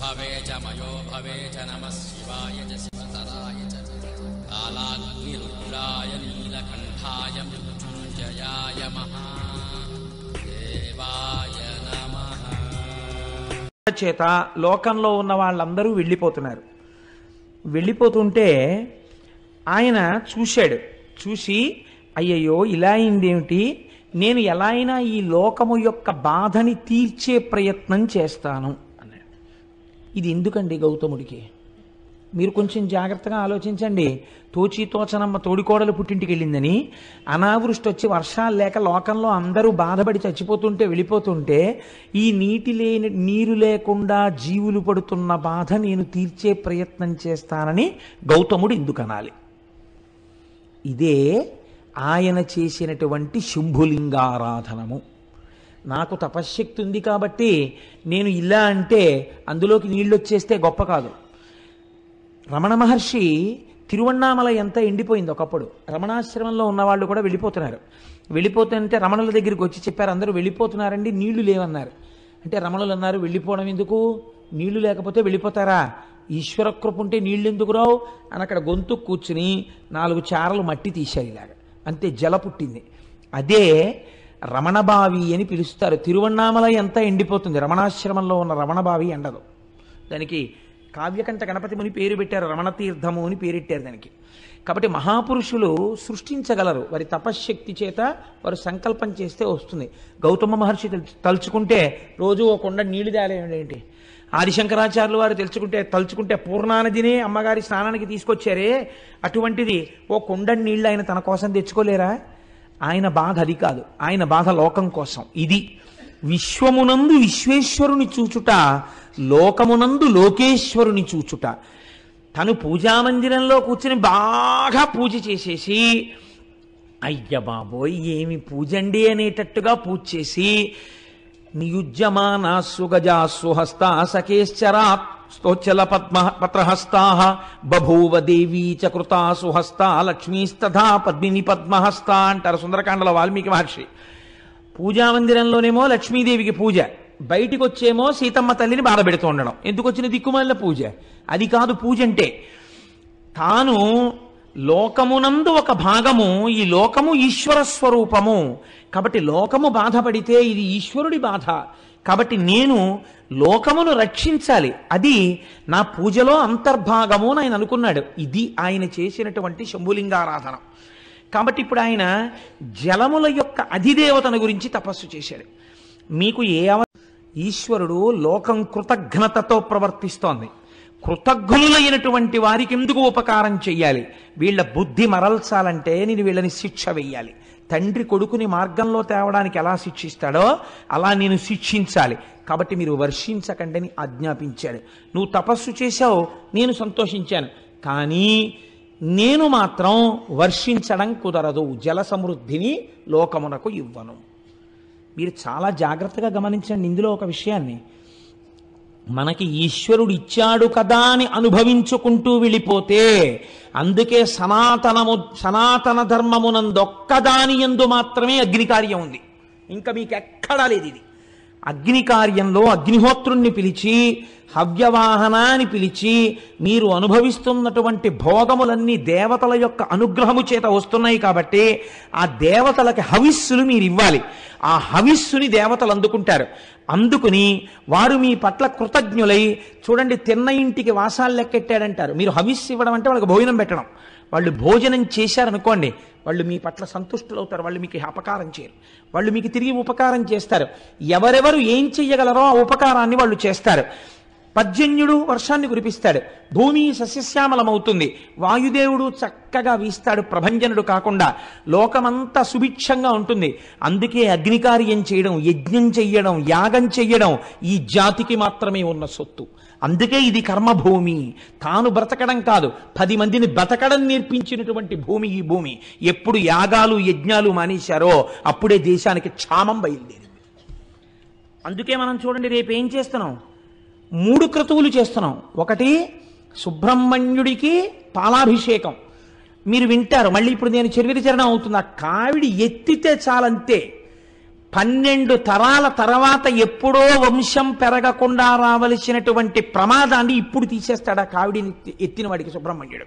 भवे च मयो भवे च नमः शिवाय च शिवतराय च कालाग्निरुद्राय नीलकण्ठाय मृत्युञ्जयाय महादेवाय नमः చేత లోకంలో ఉన్న వాళ్ళందరూ వెళ్ళిపోతున్నారు వెళ్ళిపోతుంటే ఆయన చూశాడు చూసి అయ్యయ్యో ఇలా అయిందేమిటి నేను ఎలా అయినా ఈ లోకము యొక్క బాధని తీర్చే ప్రయత్నం చేస్తాను అన్నాడు ఇది ఎందుకండి గౌతముడికి మీరు కొంచెం జాగ్రత్తగా ఆలోచించండి తోచి తోచనమ్మ తోడికోడలు పుట్టింటికి వెళ్ళిందని అనావృష్టి వచ్చి వర్షాలు లేక లోకంలో అందరూ బాధపడి చచ్చిపోతుంటే వెళ్ళిపోతుంటే ఈ నీటి లేని నీరు లేకుండా జీవులు పడుతున్న బాధ నేను తీర్చే ప్రయత్నం చేస్తానని గౌతముడు ఎందుకు అనాలి ఇదే ఆయన చేసినటువంటి శంభులింగారాధనము నాకు తపశ్శక్తి ఉంది కాబట్టి నేను ఇలా అంటే అందులోకి నీళ్ళు వచ్చేస్తే గొప్ప కాదు రమణ మహర్షి తిరువണ്ണామల ఎంత ఎండిపోయింది ఒకప్పుడు రమణాశ్రమంలో ఉన్నవాళ్ళు కూడా వెళ్ళిపోతున్నారు వెళ్ళిపోతుంటే రమణుల దగ్గరికి వచ్చి చెప్పారు అందరూ వెళ్ళిపోతున్నారండి నీళ్లు లేవన్నారు అంటే రమణులు అన్నారు వెళ్ళిపోవడం ఎందుకు నీళ్లు లేకపోతే వెళ్ళిపోతారా ఈశ్వర కృప ఉంటే నీళ్ళు ఎందుకు రావు అని అక్కడ గొంతు కూర్చుని నాలుగు చారలు మట్టి తీశారు ఇలాగ అంతే జల పుట్టింది అదే రమణబావి అని పిలుస్తారు తిరువണ്ണామల ఎంత ఎండిపోతుంది రమణాశ్రమంలో ఉన్న రమణబావి ఎండదు దానికి కావ్యకంఠ గణపతి ముని పేరు పెట్టారు రమణతీర్థము అని పేరెట్టారు దానికి కాబట్టి మహాపురుషులు సృష్టించగలరు వారి తపశ్శక్తి చేత వారు సంకల్పం చేస్తే వస్తుంది గౌతమ మహర్షి తెల్- తలుచుకుంటే రోజు ఓ కొండ నీళ్లు తేలేంటి ఆదిశంకరాచార్యులు వారు తెలుసుకుంటే తలుచుకుంటే పూర్ణానదినే అమ్మగారి స్నానానికి తీసుకొచ్చారే అటువంటిది ఓ కొండ నీళ్లు ఆయన తన కోసం తెచ్చుకోలేరా ఆయన బాధ అది కాదు ఆయన బాధ లోకం కోసం ఇది విశ్వమునందు విశ్వేశ్వరుని చూచుట లోకమునందు లోకేశ్వరుని చూచుట తను పూజామందిరంలో కూర్చుని బాగా పూజ చేసేసి అయ్య బాబోయ్ ఏమి పూజండి అనేటట్టుగా పూజ చేసి నియుజ్యమానా సుగజా సుహస్త సకేశ్చరా స్తోచల పద్మ పత్రహస్తా బభూవ దేవీ చ కృతా సుహస్త లక్ష్మీస్తథా పద్మిని పద్మహస్త అంటారు సుందరకాండలో వాల్మీకి మహర్షి పూజామందిరంలోనేమో లక్ష్మీదేవికి పూజ బయటికి వచ్చేమో సీతమ్మ తల్లిని బాధ పెడుతూ ఉండడం ఎందుకు వచ్చిన దిక్కుమాలిన పూజ అది కాదు పూజ అంటే తాను లోకమునందు ఒక భాగము ఈ లోకము ఈశ్వర స్వరూపము కాబట్టి లోకము బాధపడితే ఇది ఈశ్వరుడి బాధ కాబట్టి నేను లోకమును రక్షించాలి అది నా పూజలో అంతర్భాగము అని ఆయన అనుకున్నాడు ఇది ఆయన చేసినటువంటి శంభులింగారాధన కాబట్టి ఇప్పుడు ఆయన జలముల యొక్క అధిదేవతను గురించి తపస్సు చేశాడు మీకు ఏ అవ ఈశ్వరుడు లోకం కృతజ్ఞతతో ప్రవర్తిస్తోంది కృతజ్ఞులైనటువంటి వారికి ఎందుకు ఉపకారం చెయ్యాలి వీళ్ళ బుద్ధి మరల్చాలంటే నేను వీళ్ళని శిక్ష వెయ్యాలి తండ్రి కొడుకుని మార్గంలో తేవడానికి ఎలా శిక్షిస్తాడో అలా నేను శిక్షించాలి కాబట్టి మీరు వర్షించకండి అని ఆజ్ఞాపించాడు నువ్వు తపస్సు చేశావు నేను సంతోషించాను కానీ నేను మాత్రం వర్షించడం కుదరదు జల సమృద్ధిని లోకమునకు ఇవ్వను మీరు చాలా జాగ్రత్తగా గమనించండి ఇందులో ఒక విషయాన్ని మనకి ఈశ్వరుడు ఇచ్చాడు కదా అని అనుభవించుకుంటూ వెళ్ళిపోతే అందుకే సనాతనము సనాతన ధర్మమునందొక్కదాని ఎందు మాత్రమే అగ్నికార్యం ఉంది ఇంకా మీకు ఎక్కడా లేదు ఇది అగ్నికార్యంలో అగ్నిహోత్రుణ్ణి పిలిచి హవ్యవాహన అని పిలిచి మీరు అనుభవిస్తున్నటువంటి భోగములన్నీ దేవతల యొక్క అనుగ్రహము చేత వస్తున్నాయి కాబట్టి ఆ దేవతలకి హవిస్సులు మీరు ఇవ్వాలి ఆ హవిస్సుని దేవతలు అందుకుంటారు అందుకుని వారు మీ పట్ల కృతజ్ఞులై చూడండి తిన్న ఇంటికి వాసాలు లెక్కెట్టాడంటారు మీరు హవిస్సు ఇవ్వడం అంటే వాళ్ళకి భోజనం పెట్టడం వాళ్ళు భోజనం చేశారనుకోండి వాళ్ళు మీ పట్ల సంతుష్టులవుతారు వాళ్ళు మీకు అపకారం చేయరు వాళ్ళు మీకు తిరిగి ఉపకారం చేస్తారు ఎవరెవరు ఏం చెయ్యగలరో ఆ ఉపకారాన్ని వాళ్ళు చేస్తారు పర్జన్యుడు వర్షాన్ని కురిపిస్తాడు భూమి సస్యశ్యామలమవుతుంది వాయుదేవుడు చక్కగా వీస్తాడు ప్రభంజనుడు కాకుండా లోకమంతా సుభిక్షంగా ఉంటుంది అందుకే అగ్నికార్యం చేయడం యజ్ఞం చెయ్యడం యాగం చెయ్యడం ఈ జాతికి మాత్రమే ఉన్న సొత్తు అందుకే ఇది కర్మభూమి తాను బ్రతకడం కాదు పది మందిని బ్రతకడం నేర్పించినటువంటి భూమి ఈ భూమి ఎప్పుడు యాగాలు యజ్ఞాలు మానేశారో అప్పుడే దేశానికి క్షామం బయలుదేరింది అందుకే మనం చూడండి రేపు ఏం చేస్తున్నాం మూడు క్రతువులు చేస్తున్నాం ఒకటి సుబ్రహ్మణ్యుడికి పాలాభిషేకం మీరు వింటారు మళ్ళీ ఇప్పుడు నేను చెరువిరి చరణం అవుతుంది ఆ కావిడి ఎత్తితే చాలంతే పన్నెండు తరాల తర్వాత ఎప్పుడో వంశం పెరగకుండా రావలసినటువంటి ప్రమాదాన్ని ఇప్పుడు తీసేస్తాడు ఆ కావిడిని ఎత్తి- ఎత్తిన వాడికి సుబ్రహ్మణ్యుడు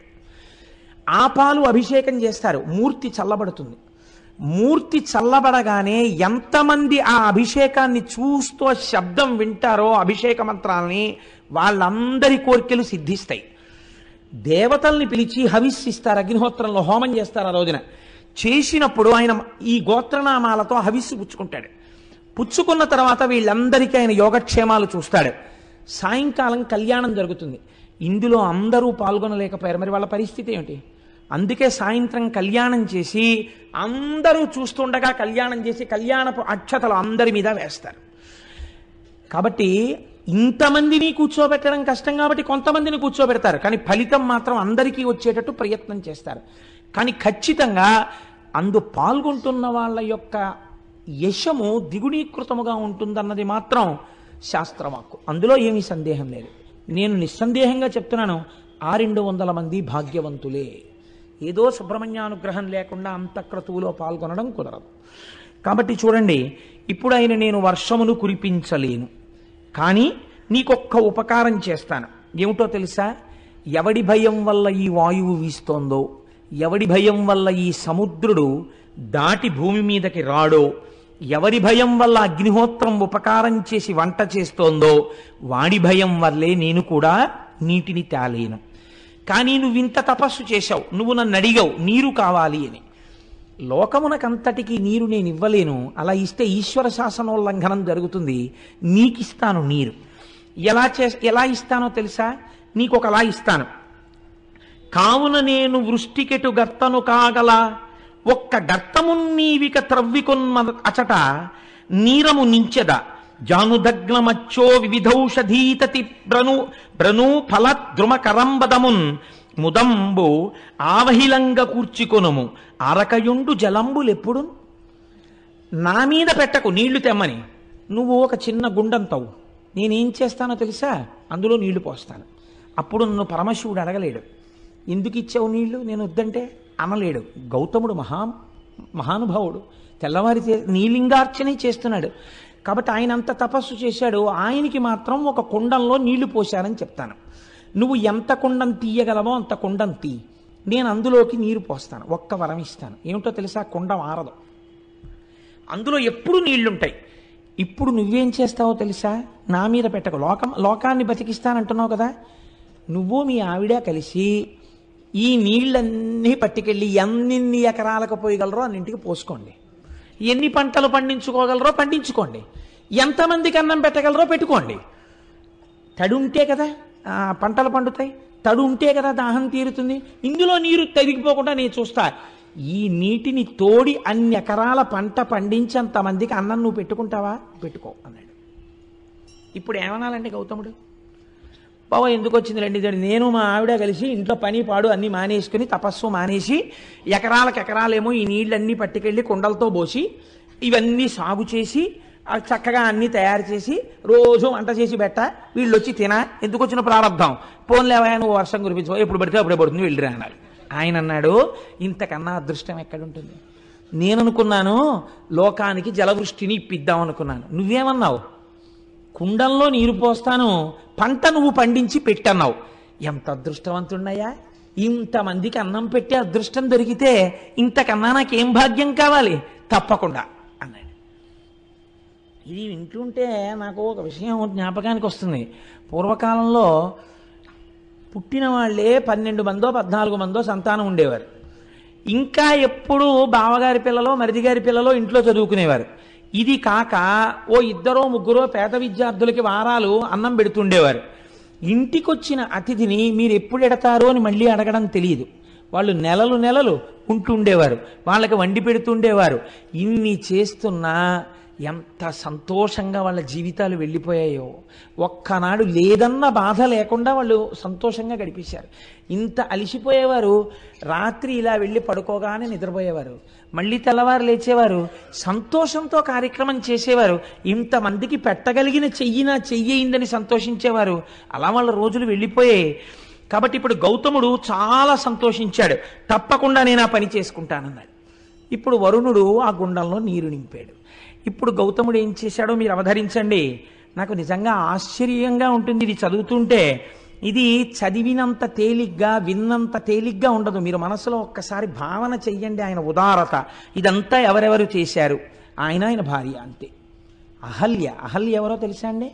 ఆ పాలు అభిషేకం చేస్తారు మూర్తి చల్లబడుతుంది మూర్తి చల్లబడగానే ఎంతమంది ఆ అభిషేకాన్ని చూస్తూ ఆ శబ్దం వింటారో అభిషేక మంత్రాలని వాళ్ళందరి కోరికలు సిద్ధిస్తాయి దేవతల్ని పిలిచి హవిస్సిస్తారు అగ్నిహోత్రంలో హోమం చేస్తారు ఆ రోజున చేసినప్పుడు ఆయన ఈ గోత్రనామాలతో హవిస్సు పుచ్చుకుంటాడు పుచ్చుకున్న తర్వాత వీళ్ళందరికీ ఆయన యోగక్షేమాలు చూస్తాడు సాయంకాలం కళ్యాణం జరుగుతుంది ఇందులో అందరూ పాల్గొనలేకపోయారు మరి వాళ్ళ పరిస్థితి ఏమిటి అందుకే సాయంత్రం కళ్యాణం చేసి అందరూ చూస్తుండగా కళ్యాణం చేసి కళ్యాణపు అక్షతలు అందరి మీద వేస్తారు కాబట్టి ఇంతమందిని కూర్చోబెట్టడం కష్టం కాబట్టి కొంతమందిని కూర్చోబెడతారు కానీ ఫలితం మాత్రం అందరికీ వచ్చేటట్టు ప్రయత్నం చేస్తారు కానీ ఖచ్చితంగా అందు పాల్గొంటున్న వాళ్ళ యొక్క యశము దిగుణీకృతముగా ఉంటుందన్నది మాత్రం శాస్త్రవాక్కు అందులో ఏమీ సందేహం లేదు నేను నిస్సందేహంగా చెప్తున్నాను ఆ రెండు వందల మంది భాగ్యవంతులే ఏదో సుబ్రహ్మణ్యానుగ్రహం లేకుండా అంతక్రతువులో పాల్గొనడం కుదరదు కాబట్టి చూడండి ఇప్పుడు ఆయన నేను వర్షమును కురిపించలేను కానీ నీకొక్క ఉపకారం చేస్తాను ఏమిటో తెలుసా ఎవడి భయం వల్ల ఈ వాయువు వీస్తోందో ఎవడి భయం వల్ల ఈ సముద్రుడు దాటి భూమి మీదకి రాడో ఎవరి భయం వల్ల అగ్నిహోత్రం ఉపకారం చేసి వంట చేస్తోందో వాడి భయం వల్లే నేను కూడా నీటిని తేలేను కానీ నువ్వు ఇంత తపస్సు చేశావు నువ్వు నన్ను అడిగావు నీరు కావాలి అని లోకమునకంతటికి నీరు నేను ఇవ్వలేను అలా ఇస్తే ఈశ్వర శాసనోల్లంఘనం జరుగుతుంది నీకిస్తాను నీరు ఎలా చే ఎలా ఇస్తానో తెలుసా నీకు ఒకలా ఇస్తాను కావున నేను వృష్టికెటు గర్తను కాగల ఒక్క గర్తము నీవిక త్రవ్వికొన్న అచట నీరము నించెద జానుదగ్నమచ్చో వివిధౌషధీతతి బ్రను బ్రను ఫల ద్రుమ కరంబదమున్ ముదంబు ఆవహిలంగ కూర్చికొనుము అరకయుండు జలంబులెప్పుడు నా మీద పెట్టకు నీళ్లు తెమ్మని నువ్వు ఒక చిన్న గుండంతవు నేనేం చేస్తానో తెలుసా అందులో నీళ్లు పోస్తాను అప్పుడు నన్ను పరమశివుడు అడగలేడు ఎందుకు ఇచ్చావు నీళ్లు నేను వద్దంటే అనలేడు గౌతముడు మహా మహానుభావుడు తెల్లవారి చే- నీలింగార్చనే చేస్తున్నాడు కాబట్టి ఆయన అంత తపస్సు చేశాడు ఆయనకి మాత్రం ఒక కుండంలో నీళ్లు పోశానని చెప్తాను నువ్వు ఎంత కుండం తీయగలవో అంత కుండం తీ నేను అందులోకి నీరు పోస్తాను ఒక్క వరం ఇస్తాను ఏమిటో తెలుసా కుండం ఆరదు అందులో ఎప్పుడు నీళ్లుంటాయి ఇప్పుడు నువ్వేం చేస్తావో తెలుసా నా మీద పెట్టకు లోకం లోకాన్ని బతికిస్తానంటున్నావు కదా నువ్వు మీ ఆవిడ కలిసి ఈ నీళ్ళన్నీ పట్టుకెళ్ళి ఎన్ని ఎకరాలకు పోయగలరో అన్నింటికి పోసుకోండి ఎన్ని పంటలు పండించుకోగలరో పండించుకోండి ఎంతమందికి అన్నం పెట్టగలరో పెట్టుకోండి తడి ఉంటే కదా ఆ, పంటలు పండుతాయి తడు ఉంటే కదా దాహం తీరుతుంది ఇందులో నీరు తరిగిపోకుండా నేను చూస్తా ఈ నీటిని తోడి అన్ని ఎకరాల పంట పండించేంత మందికి అన్నం నువ్వు పెట్టుకుంటావా పెట్టుకో అన్నాడు ఇప్పుడు ఏమనాలంటే గౌతముడు బావ ఎందుకు వచ్చింది రండి ఇదండి నేను మా ఆవిడ కలిసి ఇంట్లో పని పాడు అన్ని మానేసుకుని తపస్సు మానేసి ఎకరాలకు ఎకరాలేమో ఈ నీళ్ళన్నీ పట్టుకెళ్ళి కుండలతో పోసి ఇవన్నీ సాగు చేసి ఆ చక్కగా అన్ని తయారు చేసి రోజు వంట చేసి పెట్ట వీళ్ళు వచ్చి తిన ఎందుకు వచ్చిన ప్రారంభం పోన్లేవా నువ్వు వర్షం కురిపించు ఎప్పుడు పడితే అప్పుడే పడుతుంది వెళ్ళిరా అన్నారు ఆయన అన్నాడు ఇంతకన్నా అదృష్టం ఎక్కడుంటుంది నేను అనుకున్నాను లోకానికి జలవృష్టిని ఇప్పిద్దాం అనుకున్నాను నువ్వేమన్నావు కుండంలో నీరు పోస్తాను పంట నువ్వు పండించి పెట్టన్నావు ఎంత అదృష్టవంతున్నయ్యా ఇంతమందికి అన్నం పెట్టే అదృష్టం దొరికితే ఇంతకన్నా నాకేం భాగ్యం కావాలి తప్పకుండా అన్నాడు ఇది వింటుంటే నాకు ఒక విషయం జ్ఞాపకానికి వస్తుంది పూర్వకాలంలో పుట్టిన వాళ్ళే పన్నెండు మందో పద్నాలుగు మందో సంతానం ఉండేవారు ఇంకా ఎప్పుడు బావగారి పిల్లలో మరిదిగారి పిల్లలో ఇంట్లో చదువుకునేవారు ఇది కాక ఓ ఇద్దరో ముగ్గురో పేద విద్యార్థులకి వారాలు అన్నం పెడుతుండేవారు ఇంటికొచ్చిన అతిథిని మీరు ఎప్పుడు ఎడతారో అని మళ్ళీ అడగడం తెలియదు వాళ్ళు నెలలు నెలలు ఉంటుండేవారు వాళ్ళకి వండి పెడుతుండేవారు ఇన్ని చేస్తున్నా ఎంత సంతోషంగా వాళ్ళ జీవితాలు వెళ్ళిపోయాయో ఒక్కనాడు లేదన్న బాధ లేకుండా వాళ్ళు సంతోషంగా గడిపేశారు ఇంత అలిసిపోయేవారు రాత్రి ఇలా వెళ్ళి పడుకోగానే నిద్రపోయేవారు మళ్ళీ తెల్లవారు లేచేవారు సంతోషంతో కార్యక్రమం చేసేవారు ఇంతమందికి పెట్టగలిగిన చెయ్యినా చెయ్యిందని సంతోషించేవారు అలా వాళ్ళ రోజులు వెళ్ళిపోయాయి కాబట్టి ఇప్పుడు గౌతముడు చాలా సంతోషించాడు తప్పకుండా నేను ఆ పని చేసుకుంటానన్నాడు ఇప్పుడు వరుణుడు ఆ గుండంలో నీరు నింపాడు ఇప్పుడు గౌతముడు ఏం చేశాడో మీరు అవధరించండి నాకు నిజంగా ఆశ్చర్యంగా ఉంటుంది ఇది చదువుతుంటే ఇది చదివినంత తేలిగ్గా విన్నంత తేలిగ్గా ఉండదు మీరు మనసులో ఒక్కసారి భావన చెయ్యండి ఆయన ఉదారత ఇదంతా ఎవరెవరు చేశారు ఆయన ఆయన భార్య అంతే అహల్య అహల్య ఎవరో తెలుసా అండి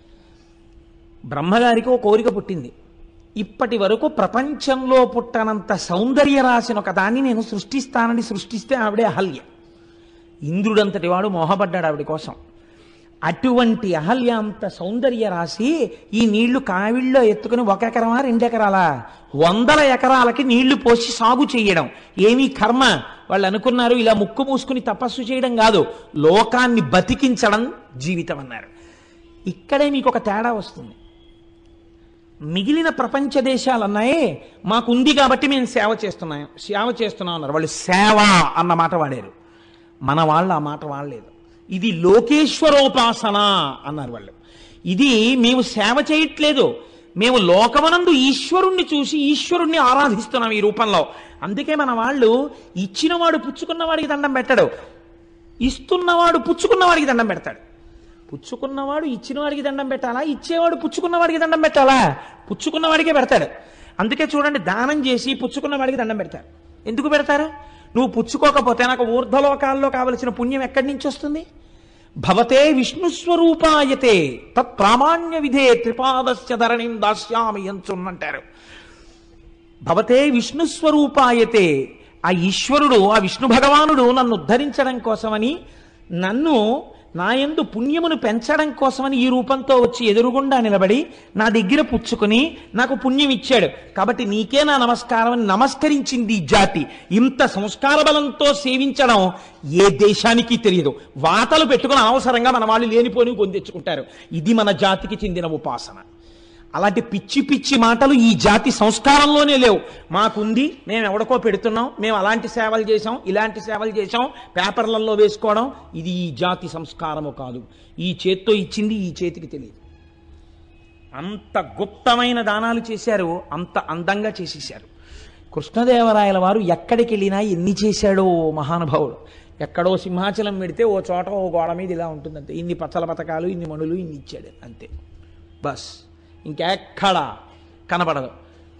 బ్రహ్మగారికి ఒక కోరిక పుట్టింది ఇప్పటి వరకు ప్రపంచంలో పుట్టనంత సౌందర్య రాసిన ఒక దాన్ని నేను సృష్టిస్తానని సృష్టిస్తే ఆవిడే అహల్య ఇంద్రుడంతటి వాడు మోహపడ్డాడు ఆవిడ కోసం అటువంటి అహల్య అంత సౌందర్య రాసి ఈ నీళ్లు కావిళ్ళలో ఎత్తుకుని ఒక ఎకరమా రెండు ఎకరాలా వందల ఎకరాలకి నీళ్లు పోసి సాగు చేయడం ఏమీ కర్మ వాళ్ళు అనుకున్నారు ఇలా ముక్కు మూసుకుని తపస్సు చేయడం కాదు లోకాన్ని బతికించడం జీవితం అన్నారు ఇక్కడే మీకు ఒక తేడా వస్తుంది మిగిలిన ప్రపంచ దేశాలు అన్నాయే మాకుంది కాబట్టి మేము సేవ చేస్తున్నాం సేవ చేస్తున్నాం అన్నారు వాళ్ళు సేవ అన్న మాట వాడారు మన వాళ్ళు ఆ మాట వాడలేదు ఇది లోకేశ్వరోపాసన అన్నారు వాళ్ళు ఇది మేము సేవ చేయట్లేదు మేము లోకమనందు ఈశ్వరుణ్ణి చూసి ఈశ్వరుణ్ణి ఆరాధిస్తున్నాం ఈ రూపంలో అందుకే మన వాళ్ళు ఇచ్చినవాడు పుచ్చుకున్నవాడికి దండం పెట్టడు ఇస్తున్నవాడు పుచ్చుకున్నవాడికి దండం పెడతాడు పుచ్చుకున్నవాడు ఇచ్చినవాడికి దండం పెట్టాలా ఇచ్చేవాడు పుచ్చుకున్నవాడికి దండం పెట్టాలా పుచ్చుకున్నవాడికే పెడతాడు అందుకే చూడండి దానం చేసి పుచ్చుకున్నవాడికి దండం పెడతారు ఎందుకు పెడతారు నువ్వు పుచ్చుకోకపోతే నాకు ఊర్ధ్వలోకాల్లో కావలసిన పుణ్యం ఎక్కడి నుంచి వస్తుంది భవతే విష్ణుస్వరూపాయతే తత్ ప్రామాణ్య విధే త్రిపాదస్య ధరణిం దాస్యామి ఎంచున్నంటారు భవతే విష్ణుస్వరూపాయతే ఆ ఈశ్వరుడు ఆ విష్ణు భగవానుడు నన్ను ఉద్ధరించడం కోసమని నన్ను నాయందు పుణ్యమును పెంచడం కోసమని ఈ రూపంతో వచ్చి ఎదురుగుండా నిలబడి నా దగ్గర పుచ్చుకుని నాకు పుణ్యం ఇచ్చాడు కాబట్టి నీకే నా నమస్కారం అని నమస్కరించింది ఈ జాతి ఇంత సంస్కార బలంతో సేవించడం ఏ దేశానికి తెలియదు వాతలు పెట్టుకుని అవసరంగా మన వాళ్ళు లేనిపోని పొందెచ్చుకుంటారు ఇది మన జాతికి చెందిన ఉపాసన అలాంటి పిచ్చి పిచ్చి మాటలు ఈ జాతి సంస్కారంలోనే లేవు మాకుంది మేము ఎవడికో పెడుతున్నాం మేము అలాంటి సేవలు చేసాం ఇలాంటి సేవలు చేసాం పేపర్లలో వేసుకోవడం ఇది ఈ జాతి సంస్కారము కాదు ఈ చేత్తో ఇచ్చింది ఈ చేతికి తెలియదు అంత గుప్తమైన దానాలు చేశారు అంత అందంగా చేసేశారు కృష్ణదేవరాయల వారు ఎక్కడికి వెళ్ళినా ఎన్ని చేశాడో మహానుభావుడు ఎక్కడో సింహాచలం పెడితే ఓ చోట ఓ గోడ మీద ఇలా ఉంటుంది అంతే ఇన్ని పచ్చల పథకాలు ఇన్ని మణులు ఇన్ని ఇచ్చాడు అంతే బస్ ఇంకెక్కడా కనపడదు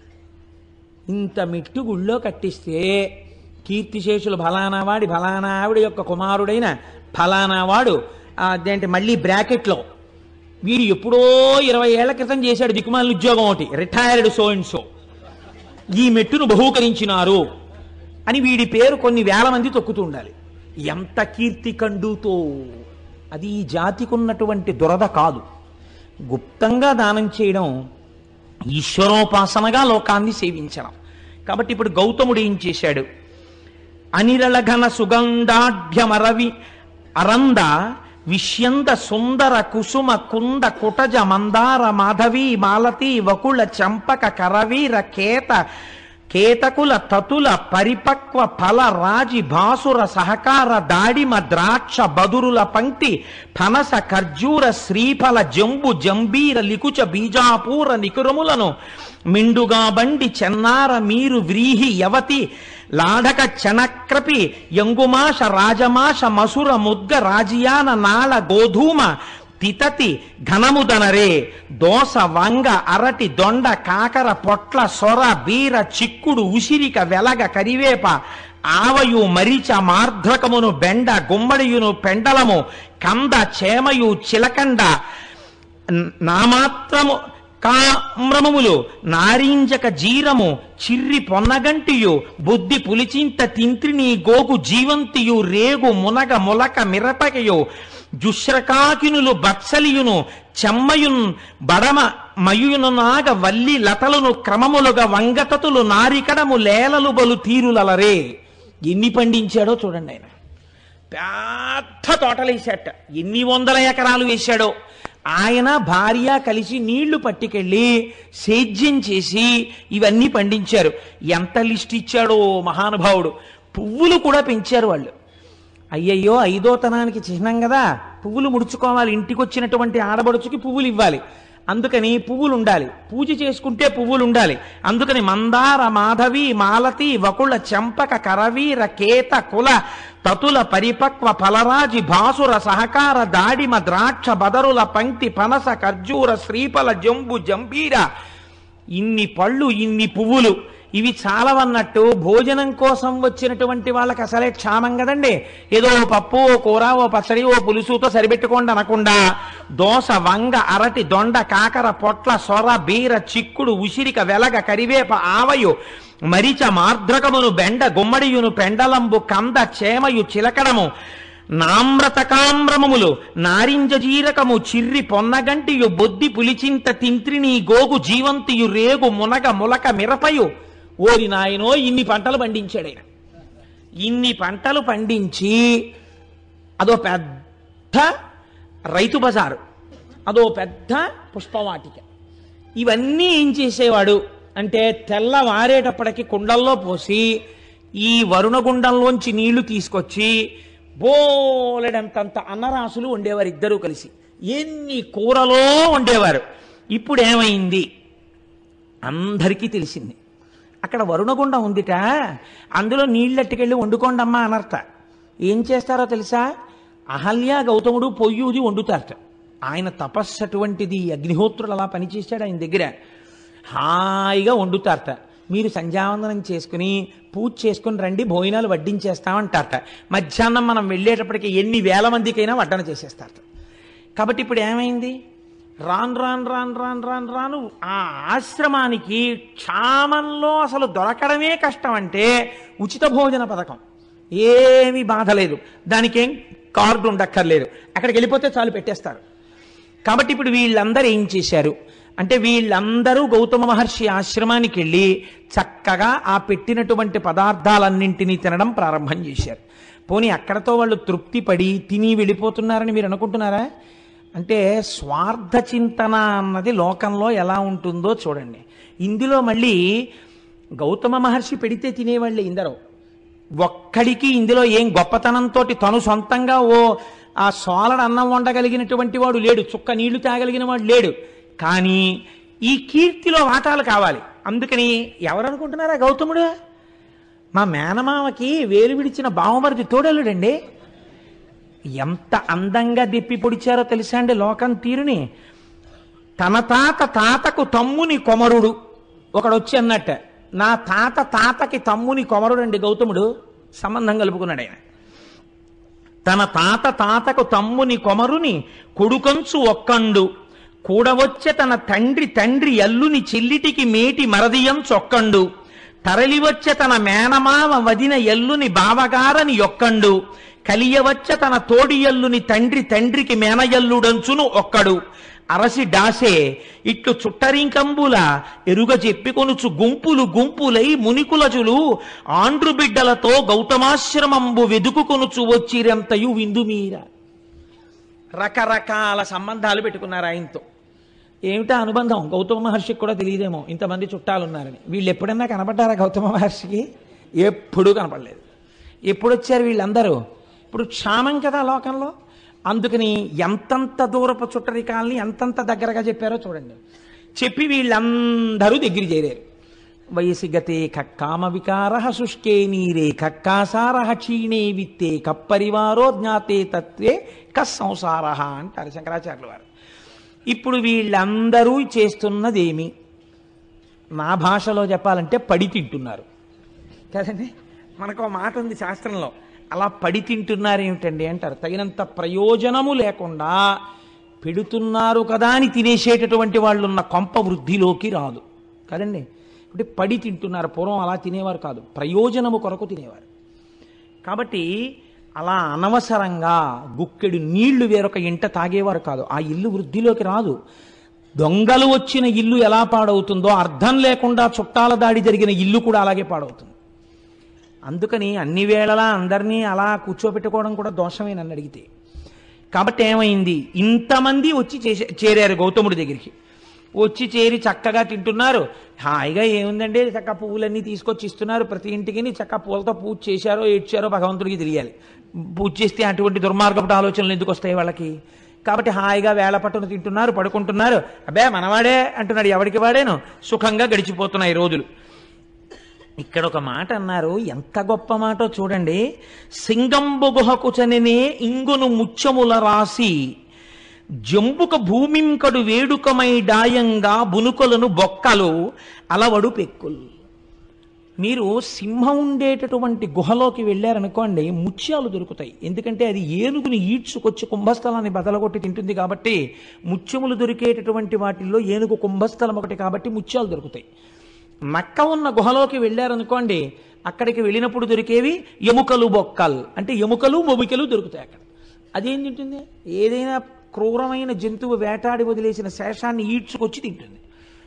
ఇంత మిట్టు గుళ్ళో కట్టిస్తే కీర్తిశేషులు ఫలానా వాడి ఫలానా ఆవిడ యొక్క కుమారుడైన ఫలానా వాడు ఆ, అదేంటి మళ్ళీ బ్రాకెట్లో వీడు ఎప్పుడో ఇరవై ఏళ్ల క్రితం చేశాడు దిక్కుమాలిన ఉద్యోగం ఒకటి రిటైర్డ్ సో అండ్ సో ఈ మెట్టును బహూకరించినారు అని వీడి పేరు కొన్ని వేల మంది తొక్కుతూ ఉండాలి ఎంత కీర్తి కండుతో అది ఈ జాతికి ఉన్నటువంటి దురద కాదు గుప్తంగా దానం చేయడం ఈశ్వరోపాసనగా లోకాన్ని సేవించడం కాబట్టి ఇప్పుడు గౌతముడు ఏం చేశాడు అనిరళఘన సుగంధాఢ్యమరవి అరంద విష్యంద సుందర కుసుమ కుంద కుటజ మందార మాధవి మాలతి వకుళ చంపక కరవీర కేత కేతకుల తతుల పరిపక్వ ఫల రాజి భాసుర సహకార దాడిమ ద్రాక్ష బదురుల పంక్తి ఫనస ఖర్జూర శ్రీఫల జంబు జంబీర లికుచ బీజాపూర నికురములను మిండుగా బండి చెన్నార మీరు వ్రీహి యవతి లాఢక చనక్రపి యంగుమాష రాజమాష మసుర ముద్గ రాజియాన నాళ గోధూమ తితతి ఘనముదనరే దోస వంగ అరటి దొండ కాకర పొట్ల సొర బీర చిక్కుడు ఉసిరిక వెలగ కరివేప ఆవయు మరిచ మార్ధ్రకమును బెండ గుమ్మడియును పెండలము కంద చేమయు చిలకండ నామాత్రము కామ్రమములు నారింజక జీరము చిర్రి పొన్నగంటియు బుద్ధి పులిచింత తింత్రిని గోగు జీవంతియు రేగు మునగ ములక మిరపకయు జుశ్రకాకినులు బత్సలియును చెమ్మయున్ బడమ మయును నాగ వల్లి లతలను క్రమములుగా వంగతతులు నారికడము లేలలు బలు తీరులలరే ఎన్ని పండించాడో చూడండి ఆయన పెద్ద తోటలు వేసాట ఎన్ని వందల ఎకరాలు వేశాడో ఆయన భార్య కలిసి నీళ్లు పట్టుకెళ్ళి సేద్యం చేసి ఇవన్నీ పండించారు ఎంత లిస్ట్ ఇచ్చాడో మహానుభావుడు పువ్వులు కూడా పెంచారు వాళ్ళు అయ్యయ్యో ఐదోతనానికి చిహ్నం కదా పువ్వులు ముడుచుకోవాలి ఇంటికి వచ్చినటువంటి ఆడబడుచుకి పువ్వులు ఇవ్వాలి అందుకని పువ్వులు ఉండాలి పూజ చేసుకుంటే పువ్వులు ఉండాలి అందుకని మందార మాధవి మాలతి వకుళ చెంపక కరవీర కేత కుల తతుల పరిపక్వ ఫలరాజి భాసుర సహకార దాడిమ ద్రాక్ష బదరుల పంక్తి పనస ఖర్జూర శ్రీఫల జంబు జంబీర ఇన్ని పళ్ళు ఇన్ని పువ్వులు ఇవి చాలవన్నట్టు భోజనం కోసం వచ్చినటువంటి వాళ్ళకి అసలే క్షామం కదండి ఏదో ఓ పప్పు ఓ కూర ఓ పచ్చడి ఓ పులుసుతో సరిపెట్టుకోండి అనకుండా దోస వంగ అరటి దొండ కాకర పొట్ల సొర బీర చిక్కుడు ఉసిరిక వెలగ కరివేప ఆవయు మరిచ మార్ద్రకమును బెండ గుమ్మడియును పెండలంబు కంద చేమయు చిలకడము నామ్రతకామ్రమములు నారింజ జీరకము చిర్రి పొన్నగంటియు బొద్ది పులిచింత తింత్రిని గోగు జీవంతియు రేగు మునగ ములక మిరపయు ఓరి నాయనో ఇన్ని పంటలు పండించాడు ఆయన ఇన్ని పంటలు పండించి అదో పెద్ద రైతు బజారు అదో పెద్ద పుష్పవాటిక ఇవన్నీ ఏం చేసేవాడు అంటే తెల్లవారేటప్పటికి కుండల్లో పోసి ఈ వరుణగుండంలోంచి నీళ్లు తీసుకొచ్చి బోలెడంతంత అన్నరాసులు ఉండేవారు ఇద్దరూ కలిసి ఎన్ని కూరలో ఉండేవారు ఇప్పుడు ఏమైంది అందరికీ తెలిసింది అక్కడ వరుణగుండం ఉందిట అందులో నీళ్ళెట్టుకెళ్ళి వండుకోండమ్మా అనర్త ఏం చేస్తారో తెలుసా అహల్య గౌతముడు పొయ్యూది వండుతారట ఆయన తపస్సు అటువంటిది అగ్నిహోత్రుడు అలా పనిచేశాడు ఆయన దగ్గర హాయిగా వండుతారట మీరు సంధ్యావందనం చేసుకుని పూజ చేసుకుని రండి భోజనాలు వడ్డించేస్తామంటారట మధ్యాహ్నం మనం వెళ్ళేటప్పటికి ఎన్ని వేల మందికైనా వడ్డన చేసేస్తారట కాబట్టి ఇప్పుడు ఏమైంది రాను రాను రాను రాను రాను రాను ఆ ఆశ్రమానికి క్షామంలో అసలు దొరకడమే కష్టం అంటే ఉచిత భోజన పథకం ఏమీ బాధ లేదు దానికేం కార్డు ఉండక్కర్లేదు అక్కడికి వెళ్ళిపోతే చాలు పెట్టేస్తారు కాబట్టి ఇప్పుడు వీళ్ళందరూ ఏం చేశారు అంటే వీళ్ళందరూ గౌతమ మహర్షి ఆశ్రమానికి వెళ్ళి చక్కగా ఆ పెట్టినటువంటి పదార్థాలన్నింటినీ తినడం ప్రారంభం చేశారు పోనీ అక్కడతో వాళ్ళు తృప్తి పడి తిని వెళ్ళిపోతున్నారని మీరు అనుకుంటున్నారా అంటే స్వార్థ చింతన అన్నది లోకంలో ఎలా ఉంటుందో చూడండి ఇందులో మళ్ళీ గౌతమ మహర్షి పెడితే తినేవాళ్ళే ఇందరూ ఒక్కడికి ఇందులో ఏం గొప్పతనంతో తను సొంతంగా ఓ ఆ సోలడ అన్నం వండగలిగినటువంటి వాడు లేడు చుక్క నీళ్లు తాగలిగిన వాడు లేడు కానీ ఈ కీర్తిలో వాటాలు కావాలి అందుకని ఎవరు అనుకుంటున్నారా గౌతముడు మా మేనమామకి వేలు విడిచిన బావమరిది తోడలుడండి ఎంత అందంగా దిప్పి పొడిచారో తెలుసా అండి లోకం తీరుని తన తాత తాతకు తమ్ముని కొమరుడు ఒకడు వచ్చి అన్నట్ట నా తాత తాతకి తమ్ముని కొమరుడు అండి గౌతముడు సంబంధం కలుపుకున్నాడు ఆయన తన తాత తాతకు తమ్ముని కొమరుని కొడుకంచు ఒక్కండు కూడవచ్చే తన తండ్రి తండ్రి అల్లుని చెల్లిటికి మేటి మరదియం చొక్కండు తరలివచ్చే తన మేనమావ వదిన ఎల్లుని బావగారని యొక్కండు కలియవచ్చ తన తోడి ఎల్లుని తండ్రి తండ్రికి మేనయల్లుడంచును ఒక్కడు అరసి డాసే ఇట్లు చుట్టరింకంబుల ఎరుగ చెప్పికొనుచు గుంపులు గుంపులై మునికులజులు ఆండ్రు బిడ్డలతో గౌతమాశ్రమంబు వెదుకుకొనుచు వచ్చిరంతయు విందుమీర రకరకాల సంబంధాలు పెట్టుకున్నారు ఆయనతో ఏమిటా అనుబంధం గౌతమ మహర్షికి కూడా తెలియదేమో ఇంతమంది చుట్టాలు ఉన్నారని వీళ్ళు ఎప్పుడన్నా కనపడ్డారా గౌతమ మహర్షికి ఎప్పుడూ కనపడలేదు ఎప్పుడు వచ్చారు వీళ్ళందరూ ఇప్పుడు క్షామం కదా లోకంలో అందుకని ఎంతంత దూరపు చుట్టరికాలని ఎంతంత దగ్గరగా చెప్పారో చూడండి చెప్పి వీళ్ళందరూ దగ్గర చేరారు వయసి గతే కక్కామ వికార శుష్కే నీరే కక్కాసార క్షీణే విత్తే కప్పరివారో జ్ఞాతే తత్వే కస్సంసార అంటారు శంకరాచార్యుల వారు ఇప్పుడు వీళ్ళందరూ చేస్తున్నదేమి నా భాషలో చెప్పాలంటే పడి తింటున్నారు కదండి మనకు ఒక మాట ఉంది శాస్త్రంలో అలా పడి తింటున్నారు ఏమిటండి అంటారు తగినంత ప్రయోజనము లేకుండా పెడుతున్నారు కదా అని తినేసేటటువంటి వాళ్ళు ఉన్న కొంప వృద్ధిలోకి రాదు కదండి అంటే పడి తింటున్నారు పూర్వం అలా తినేవారు కాదు ప్రయోజనము కొరకు తినేవారు కాబట్టి అలా అనవసరంగా గుక్కెడు నీళ్లు వేరొక ఇంట తాగేవారు కాదు ఆ ఇల్లు వృద్ధిలోకి రాదు దొంగలు వచ్చిన ఇల్లు ఎలా పాడవుతుందో అర్థం లేకుండా చుట్టాల దాడి జరిగిన ఇల్లు కూడా అలాగే పాడవుతుంది అందుకని అన్ని వేళలా అందరినీ అలా కూర్చోబెట్టుకోవడం కూడా దోషమే నన్ను అడిగితే కాబట్టి ఏమైంది ఇంతమంది వచ్చి చేసే చేరారు గౌతముడి దగ్గరికి వచ్చి చేరి చక్కగా తింటున్నారు హాయిగా ఏముందండి చక్క పువ్వులన్నీ తీసుకొచ్చి ఇస్తున్నారు ప్రతి ఇంటికి చక్క పూలతో పూజ చేశారో ఏడ్చారో భగవంతుడికి తెలియాలి పూజ చేస్తే అటువంటి దుర్మార్గపు ఆలోచనలు ఎందుకు వస్తాయి వాళ్ళకి కాబట్టి హాయిగా వేళ పట్టును తింటున్నారు పడుకుంటున్నారు అబ్బే మనవాడే అంటున్నాడు ఎవరికి వాడేను సుఖంగా గడిచిపోతున్నాయి ఈ రోజులు ఇక్కడ ఒక మాట అన్నారు ఎంత గొప్ప మాటో చూడండి సింగంబు గుహకు చనినే ఇంగును ముత్యముల రాసి జంబుక భూమింకడు వేడుకమై డాయంగా బునుకలను బొక్కలు అలవడు పెక్కులు మీరు సింహం ఉండేటటువంటి గుహలోకి వెళ్ళారనుకోండి ముత్యాలు దొరుకుతాయి ఎందుకంటే అది ఏనుగుని ఈడ్చుకొచ్చి కుంభస్థలాన్ని బదలగొట్టి తింటుంది కాబట్టి ముత్యములు దొరికేటటువంటి వాటిల్లో ఏనుగు కుంభస్థలం ఒకటి కాబట్టి ముత్యాలు దొరుకుతాయి నక్క ఉన్న గుహలోకి వెళ్ళారనుకోండి అక్కడికి వెళ్ళినప్పుడు దొరికేవి ఎముకలు బొక్కలు అంటే ఎముకలు మొబికలు దొరుకుతాయి అక్కడ అదేం తింటుంది ఏదైనా క్రూరమైన జంతువు వేటాడి వదిలేసిన శేషాన్ని ఈడ్చుకొచ్చి తింటుంది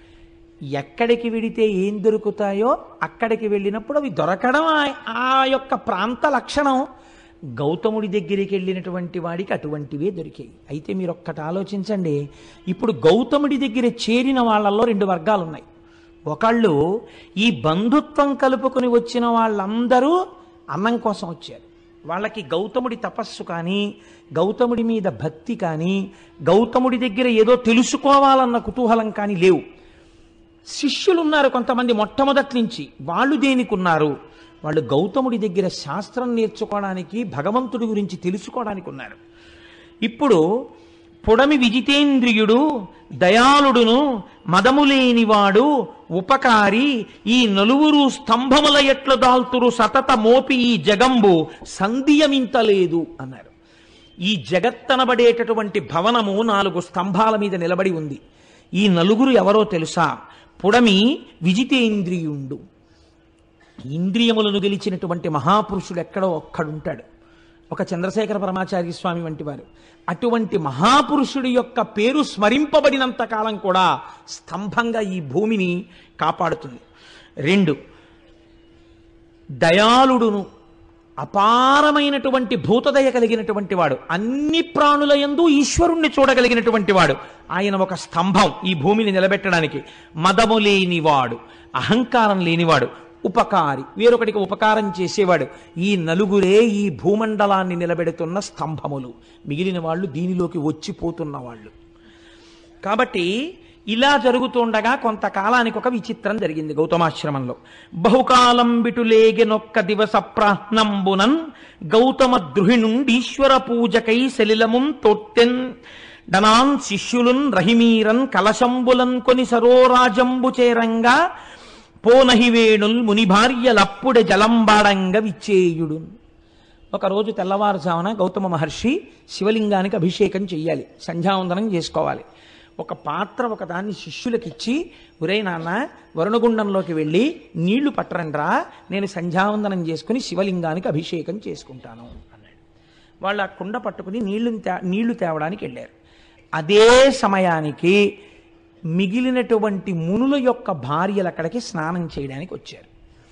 ఎక్కడికి వెడితే ఏం దొరుకుతాయో అక్కడికి వెళ్ళినప్పుడు అవి దొరకడం ఆ- ఆ యొక్క ప్రాంత లక్షణం గౌతముడి దగ్గరికి వెళ్ళినటువంటి వాడికి అటువంటివే దొరికాయి అయితే మీరు ఒక్కటి ఆలోచించండి ఇప్పుడు గౌతముడి దగ్గర చేరిన వాళ్ళల్లో రెండు వర్గాలు ఉన్నాయి ఒకళ్ళు ఈ బంధుత్వం కలుపుకొని వచ్చిన వాళ్ళందరూ అన్నం కోసం వచ్చారు వాళ్ళకి గౌతముడి తపస్సు కానీ గౌతముడి మీద భక్తి కానీ గౌతముడి దగ్గర ఏదో తెలుసుకోవాలన్న కుతూహలం కానీ లేవు శిష్యులు ఉన్నారు కొంతమంది మొట్టమొదటి నుంచి వాళ్ళు దేనికి ఉన్నారు వాళ్ళు గౌతముడి దగ్గర శాస్త్రం నేర్చుకోవడానికి భగవంతుడి గురించి తెలుసుకోవడానికి ఉన్నారు ఇప్పుడు పొడమి విజితేంద్రియుడు దయాళుడును మదములేనివాడు ఉపకారి ఈ నలుగురు స్తంభముల ఎట్లు దాల్తురు సతత మోపి ఈ జగంబు సంధియమింతలేదు అన్నారు ఈ జగత్తనబడేటటువంటి భవనము నాలుగు స్తంభాల మీద నిలబడి ఉంది ఈ నలుగురు ఎవరో తెలుసా పుడమి విజితేంద్రియుండు ఇంద్రియములను గెలిచినటువంటి మహాపురుషుడు ఎక్కడో ఒక్కడుంటాడు ఒక చంద్రశేఖర పరమాచార్య స్వామి వంటి వారు అటువంటి మహాపురుషుడి యొక్క పేరు స్మరింపబడినంత కాలం కూడా స్తంభంగా ఈ భూమిని కాపాడుతుంది రెండు దయాళుడును అపారమైనటువంటి భూతదయ కలిగినటువంటి వాడు అన్ని ప్రాణుల యందు ఈశ్వరుణ్ణి చూడగలిగినటువంటి వాడు ఆయన ఒక స్తంభం ఈ భూమిని నిలబెట్టడానికి మదము లేనివాడు అహంకారం లేనివాడు ఉపకారి వేరొకటికి ఉపకారం చేసేవాడు ఈ నలుగురే ఈ భూమండలాన్ని నిలబెడుతున్న స్తంభములు మిగిలిన వాళ్ళు దీనిలోకి వచ్చిపోతున్న వాళ్ళు కాబట్టి ఇలా జరుగుతుండగా కొంతకాలానికి ఒక విచిత్రం జరిగింది గౌతమాశ్రమంలో బహుకాలం బిటులేగెనొక్క దివస ప్రాహ్నంబునన్ గౌతమ ద్రుహి నుండి ఈశ్వర పూజకై సలిలముం తొట్టెన్ డనాన్ శిష్యులున్ రహిమీరన్ కలశంబులన్ కొని సరోరాజంబు చేరంగా పోనహివేణుల్ ముని భార్యలప్పుడే జలంబాడంగ విచ్చేయుడు ఒకరోజు తెల్లవారుజామున గౌతమ మహర్షి శివలింగానికి అభిషేకం చెయ్యాలి సంధ్యావందనం చేసుకోవాలి ఒక పాత్ర ఒకదాన్ని శిష్యులకిచ్చి ఒరే నాన్న వరుణగుండంలోకి వెళ్ళి నీళ్లు పట్టరండ్రా నేను సంధ్యావందనం చేసుకుని శివలింగానికి అభిషేకం చేసుకుంటాను అన్నాడు వాళ్ళు ఆ కుండ పట్టుకుని నీళ్లు నీళ్లు తేవడానికి వెళ్ళారు అదే సమయానికి మిగిలినటువంటి మునుల యొక్క భార్యలు అక్కడికి స్నానం చేయడానికి వచ్చారు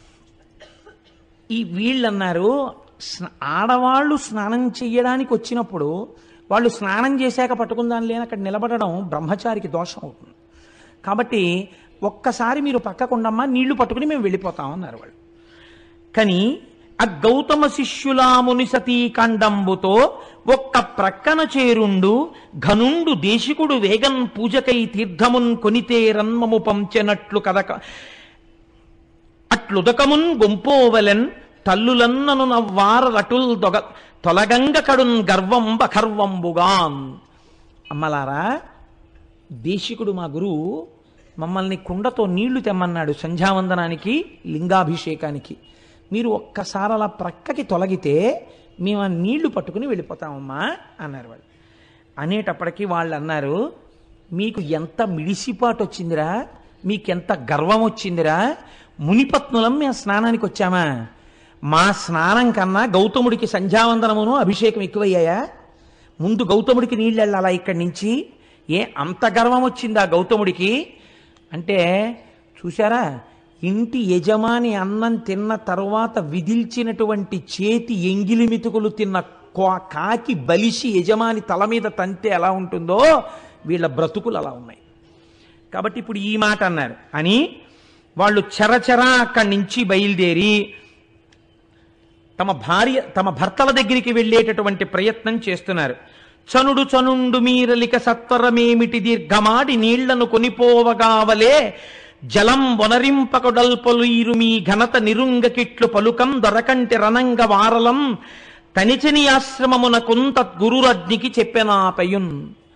ఈ వీళ్ళన్నారు స్న- ఆడవాళ్ళు స్నానం చేయడానికి వచ్చినప్పుడు వాళ్ళు స్నానం చేశాక పట్టుకుందాం లేని అక్కడ నిలబడడం బ్రహ్మచారికి దోషం అవుతుంది కాబట్టి ఒక్కసారి మీరు పక్కకుండమ్మా నీళ్లు పట్టుకుని మేము వెళ్ళిపోతాం అన్నారు వాళ్ళు కానీ ఆ గౌతమ శిష్యులాముని సతీకాండంబుతో ఒక్క ప్రక్కన చేరుండు ఘనుండు దేశికుడు వేగన్ పూజకై తీర్థమున్ కొనితే రన్మము పంచెనట్లు కదక అట్లుదకమున్ గుంపోవలెన్ తల్లులన్నను నవ్వార రటుల్ దొగ తొలగంగ కడున్ గర్వం బఖర్వంబుగాన్ అమ్మలారా దేశికుడు మా గురువు మమ్మల్ని కుండతో నీళ్లు తెమ్మన్నాడు సంధ్యావందనానికి లింగాభిషేకానికి మీరు ఒక్కసారి అలా ప్రక్కకి తొలగితే మేము ఆ నీళ్లు పట్టుకుని వెళ్ళిపోతామమ్మా అన్నారు వాళ్ళు అనేటప్పటికీ వాళ్ళు అన్నారు మీకు ఎంత మిడిసిపాటు వచ్చిందిరా మీకెంత గర్వం వచ్చిందిరా మునిపత్నులం మేము స్నానానికి వచ్చామా మా స్నానం కన్నా గౌతముడికి సంధ్యావందనమును అభిషేకం ఎక్కువయ్యాయా ముందు గౌతముడికి నీళ్ళు వెళ్ళాలా ఇక్కడి నుంచి ఏ అంత గర్వం వచ్చిందా గౌతముడికి అంటే చూశారా ఇంటి యజమాని అన్నం తిన్న తర్వాత విదిల్చినటువంటి చేతి ఎంగిలి మెతుకులు తిన్న కా- కాకి బలిసి యజమాని తల మీద తంతే ఎలా ఉంటుందో వీళ్ళ బ్రతుకులు అలా ఉన్నాయి కాబట్టి ఇప్పుడు ఈ మాట అన్నారు అని వాళ్ళు చెరచెరా అక్కడి నుంచి బయలుదేరి తమ భార్య తమ భర్తల దగ్గరికి వెళ్ళేటటువంటి ప్రయత్నం చేస్తున్నారు చనుడు చనుండు మీరలిక సత్వరమేమిటి దీర్ఘమాడి నీళ్లను కొనిపోవగావలే జలం వనరింపకొడల్పలుయిరు మీ ఘనత నిరుంగకిట్లు పలుకం దొరకంటి రణంగ వారలం తనిచని ఆశ్రమమునకుంత గురురజ్ఞికి చెప్పెనాపయున్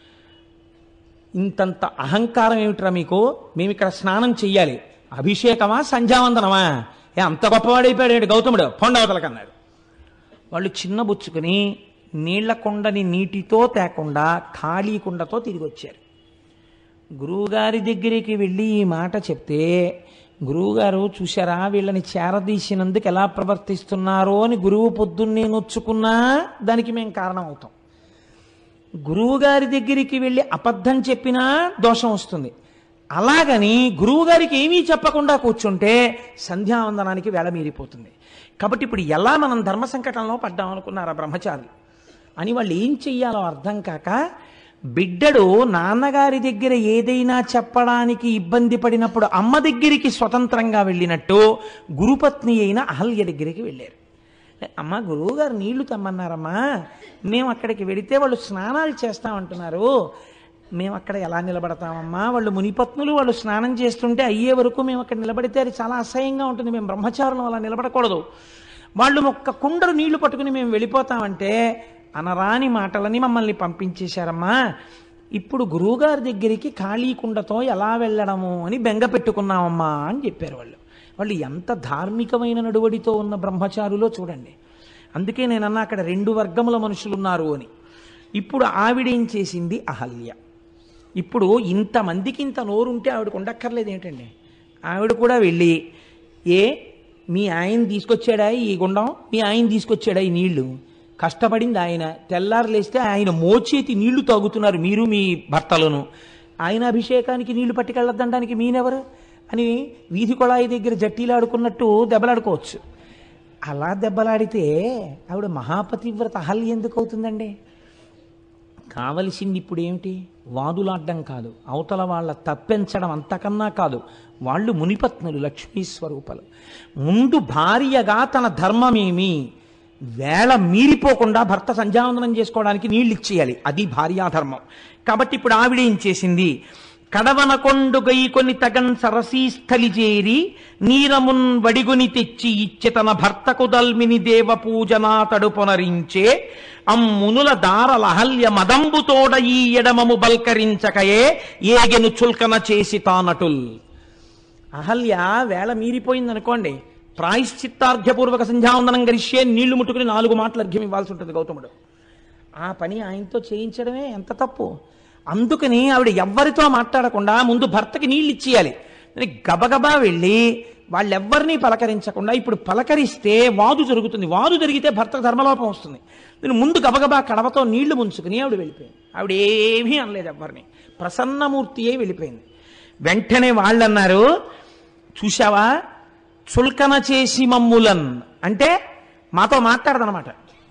ఇంతంత అహంకారం ఏమిట్రా మీకు మేము ఇక్కడ స్నానం చెయ్యాలి అభిషేకమా సంధ్యావందనమా ఏ అంత గొప్పవాడైపోయాడు ఏంటి గౌతముడు పొండవతలకన్నాడు వాళ్ళు చిన్నబుచ్చుకుని నీళ్ల కుండని నీటితో తేకుండా ఖాళీ కుండతో తిరిగి వచ్చారు గురువుగారి దగ్గరికి వెళ్ళి ఈ మాట చెప్తే గురువుగారు చూశారా వీళ్ళని చేరదీసినందుకు ఎలా ప్రవర్తిస్తున్నారో అని గురువు పొద్దున్నే నొచ్చుకున్నా దానికి మేము కారణం అవుతాం గురువుగారి దగ్గరికి వెళ్ళి అబద్ధం చెప్పినా దోషం వస్తుంది అలాగని గురువుగారికి ఏమీ చెప్పకుండా కూర్చుంటే సంధ్యావందనానికి వేళ మీరిపోతుంది కాబట్టి ఇప్పుడు ఎలా మనం ధర్మ సంకటంలో పడ్డాం అనుకున్నారా బ్రహ్మచారులు అని వాళ్ళు ఏం చెయ్యాలో అర్థం కాక బిడ్డడు నాన్నగారి దగ్గర ఏదైనా చెప్పడానికి ఇబ్బంది పడినప్పుడు అమ్మ దగ్గరికి స్వతంత్రంగా వెళ్ళినట్టు గురుపత్ని అయిన అహల్య దగ్గరికి వెళ్ళారు అమ్మ గురువుగారు నీళ్లు తెమ్మన్నారమ్మా మేము అక్కడికి వెడితే వాళ్ళు స్నానాలు చేస్తామంటున్నారు మేము అక్కడ ఎలా నిలబడతామమ్మా వాళ్ళు మునిపత్నులు వాళ్ళు స్నానం చేస్తుంటే అయ్యే వరకు మేము అక్కడ నిలబడితే అది చాలా అసహ్యంగా ఉంటుంది మేము బ్రహ్మచారులం అలా నిలబడకూడదు వాళ్ళు ఒక్క కుండలు నీళ్లు పట్టుకుని మేము వెళ్ళిపోతామంటే అనరాని మాటలని మమ్మల్ని పంపించేశారమ్మా ఇప్పుడు గురువుగారి దగ్గరికి ఖాళీ కుండతో ఎలా వెళ్ళడము అని బెంగ పెట్టుకున్నామమ్మా అని చెప్పారు వాళ్ళు వాళ్ళు ఎంత ధార్మికమైన నడువడితో ఉన్న బ్రహ్మచారులో చూడండి అందుకే నేనన్నా అక్కడ రెండు వర్గముల మనుషులు ఉన్నారు అని ఇప్పుడు ఆవిడేం చేసింది అహల్య ఇప్పుడు ఇంతమందికి ఇంత నోరుంటే ఆవిడకు ఉండక్కర్లేదు ఏంటండి ఆవిడ కూడా వెళ్ళి ఏ మీ ఆయన తీసుకొచ్చాడా ఈ గుండం మీ ఆయన తీసుకొచ్చాడా ఈ నీళ్లు కష్టపడింది ఆయన తెల్లారు లేస్తే ఆయన మోచేతి నీళ్లు తాగుతున్నారు మీరు మీ భర్తలను ఆయన అభిషేకానికి నీళ్లు పట్టుకెళ్ళొద్దనడానికి మీనెవరు అని వీధి కొళాయి దగ్గర జట్టీలాడుకున్నట్టు దెబ్బలాడుకోవచ్చు అలా దెబ్బలాడితే ఆవిడ మహాపతివ్రత అహల్య ఎందుకు అవుతుందండి కావలసింది ఇప్పుడు ఏమిటి వాదులాడ్డం కాదు అవతల వాళ్ళ తప్పించడం అంతకన్నా కాదు వాళ్ళు మునిపత్నులు లక్ష్మీ స్వరూపాలు ముందు భార్యగా తన ధర్మమేమి వేళ మీరిపోకుండా భర్త సంధ్యావందనం చేసుకోవడానికి నీళ్ళు ఇచ్చేయాలి అది భార్యాధర్మం కాబట్టి ఇప్పుడు ఆవిడ ఏం చేసింది కడవన కొండు గైకొని తగన్ సరసీస్థలి చేరి నీరమున్ వడిగుని తెచ్చి ఇచ్చి తన భర్తకు దల్మిని దేవ పూజనాతడు పునరించే అమ్మునుల దారలహల్య మదంబుతోడ ఈ ఎడమము బల్కరించకయే ఏగెను చుల్కన చేసి తానటుల్ అహల్య వేళ మీరిపోయింది అనుకోండి ప్రాయశ్చిత్తార్ఘ్యపూర్వక సంధ్యావందనం గరిష్యే నీళ్లు ముట్టుకుని నాలుగు మాటలు అర్ఘ్యం ఇవ్వాల్సి ఉంటుంది గౌతముడు ఆ పని ఆయనతో చేయించడమే ఎంత తప్పు అందుకని ఆవిడ ఎవ్వరితో మాట్లాడకుండా ముందు భర్తకి నీళ్ళు ఇచ్చేయాలి మరి గబగబా వెళ్ళి వాళ్ళెవ్వరినీ పలకరించకుండా ఇప్పుడు పలకరిస్తే వాదు జరుగుతుంది వాదు జరిగితే భర్తకు ధర్మలోపం వస్తుంది నేను ముందు గబగబా కడవతో నీళ్లు ముంచుకుని ఆవిడ వెళ్ళిపోయింది ఆవిడ ఏమీ అనలేదు ఎవ్వరిని ప్రసన్నమూర్తియే వెళ్ళిపోయింది వెంటనే వాళ్ళు అన్నారు చూశావా చుల్కన చేసి మమ్ములన్ అంటే మాతో మాట్లాడదనమాట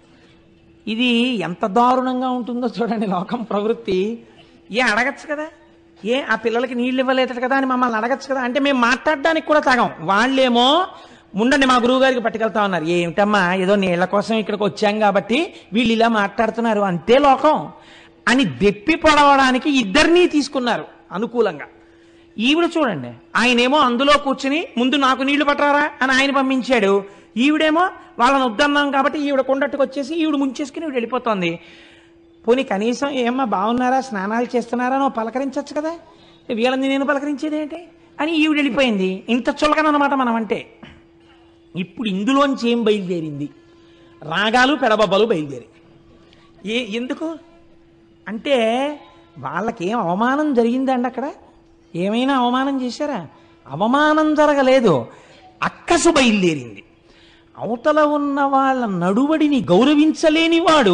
ఇది ఎంత దారుణంగా ఉంటుందో చూడండి లోకం ప్రవృత్తి ఏ అడగచ్చు కదా ఏ ఆ పిల్లలకి నీళ్ళు ఇవ్వలేదు కదా అని మమ్మల్ని అడగచ్చు కదా అంటే మేము మాట్లాడడానికి కూడా తాగం వాళ్ళేమో ఉండండి మా గురువు గారికి పట్టుకెళ్తా ఉన్నారు ఏమిటమ్మా ఏదో నీళ్ల కోసం ఇక్కడికి వచ్చాం కాబట్టి వీళ్ళు ఇలా మాట్లాడుతున్నారు అంతే లోకం అని దెప్పి పొడవడానికి ఇద్దరినీ తీసుకున్నారు అనుకూలంగా ఈవిడ చూడండి ఆయనేమో అందులో కూర్చుని ముందు నాకు నీళ్లు పట్టరారా అని ఆయన పంపించాడు ఈవిడేమో వాళ్ళని వద్దన్నాం కాబట్టి ఈవిడ కొండట్టుకు వచ్చేసి ఈవిడ ముంచేసుకుని ఈవిడ వెళ్ళిపోతుంది పోనీ కనీసం ఏమ్మా బాగున్నారా స్నానాలు చేస్తున్నారా నువ్వు పలకరించవచ్చు కదా వీళ్ళని నేను పలకరించేది ఏంటి అని ఈవిడ వెళ్ళిపోయింది ఇంత చులకనమాట మనం అంటే ఇప్పుడు ఇందులోంచి ఏం బయలుదేరింది రాగాలు పెడబబ్బలు బయలుదేరి ఏ ఎందుకు అంటే వాళ్ళకేం అవమానం జరిగిందండి అక్కడ ఏమైనా అవమానం చేశారా అవమానం జరగలేదు అక్కసు బయలుదేరింది అవతల ఉన్న వాళ్ళ నడువడిని గౌరవించలేని వాడు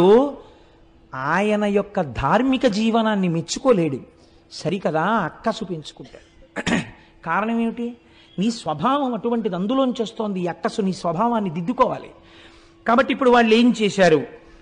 ఆయన యొక్క ధార్మిక జీవనాన్ని మెచ్చుకోలేడు సరికదా అక్కసు పెంచుకుంటాడు కారణం ఏమిటి నీ స్వభావం అటువంటిది అందులోంచి వస్తోంది ఈ అక్కసు నీ స్వభావాన్ని దిద్దుకోవాలి కాబట్టి ఇప్పుడు వాళ్ళు ఏం చేశారు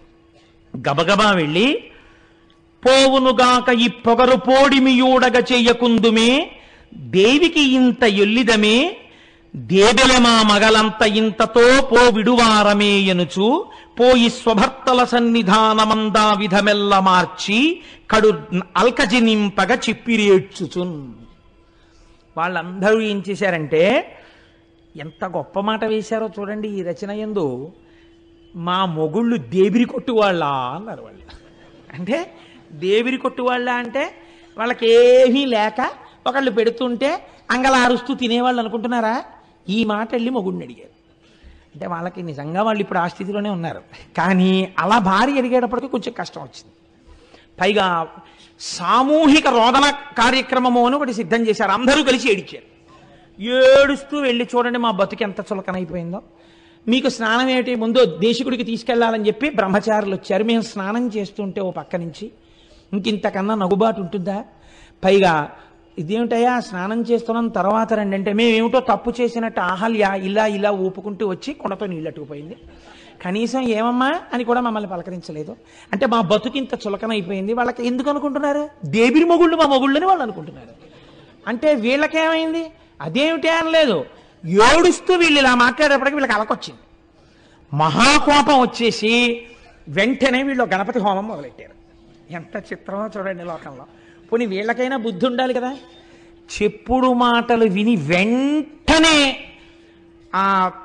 గబగబా వెళ్ళి పోవునుగాక ఈ పొగరు పోడిమియూడగ చెయ్యకుందుమే దేవికి ఇంత ఎల్లిదమే దేబెల మా మగలంత ఇంతతో పో విడువారమే ఎనుచు పోయి స్వభర్తల సన్నిధానమందా విధమెల్ల మార్చి కడు అల్కజినింపగ చిప్పిరేడ్చుచున్ వాళ్ళందరూ ఏం చేశారంటే ఎంత గొప్ప మాట వేశారో చూడండి ఈ రచన ఎందు మా మొగుళ్ళు దేవిరి కొట్టు వాళ్ళ అన్నారు వాళ్ళు అంటే దేవిరి కొట్టు వాళ్ళ అంటే వాళ్ళకి ఏమీ లేక ఒకళ్ళు పెడుతుంటే అంగలారుస్తూ తినేవాళ్ళు అనుకుంటున్నారా ఈ మాట వెళ్ళి మొగుడిని అడిగారు అంటే వాళ్ళకి నిజంగా వాళ్ళు ఇప్పుడు ఆ స్థితిలోనే ఉన్నారు కానీ అలా భార్య అడిగేటప్పటికి కొంచెం కష్టం వచ్చింది పైగా సామూహిక రోదన కార్యక్రమము అని ఒకటి సిద్ధం చేశారు అందరూ కలిసి ఏడిచారు ఏడుస్తూ వెళ్ళి చూడండి మా బతుకు ఎంత చులకనైపోయిందో మీకు స్నానం ఏమిటి ముందు దేశకుడికి తీసుకెళ్లాలని చెప్పి బ్రహ్మచారులు వచ్చారు మేము స్నానం చేస్తుంటే ఓ పక్క నుంచి ఇంకింతకన్నా నగుబాటు ఉంటుందా పైగా ఇదేమిటయ్యా స్నానం చేస్తున్నాం తర్వాత రండి అంటే మేమేమిటో తప్పు చేసినట్టు ఆహల్య ఇలా ఇలా ఊపుకుంటూ వచ్చి కుండతో నీళ్ళు అట్టుకుపోయింది కనీసం ఏమమ్మా అని కూడా మమ్మల్ని పలకరించలేదు అంటే మా బతుకింత చులకనైపోయింది వాళ్ళకి ఎందుకు అనుకుంటున్నారు దేవిరి మొగుళ్ళు మా మొగుళ్ళని వాళ్ళు అనుకుంటున్నారు అంటే వీళ్ళకేమైంది అదేమిటి అనలేదు ఏడుస్తూ వీళ్ళు ఇలా మాట్లాడేప్పటికి వీళ్ళకి అలకొచ్చింది మహాకోపం వచ్చేసి వెంటనే వీళ్ళు గణపతి హోమం మొదలెట్టారు ఎంత చిత్రమో చూడండి లోకంలో పోనీ వీళ్ళకైనా బుద్ధి ఉండాలి కదా చెప్పుడు మాటలు విని వెంటనే ఆ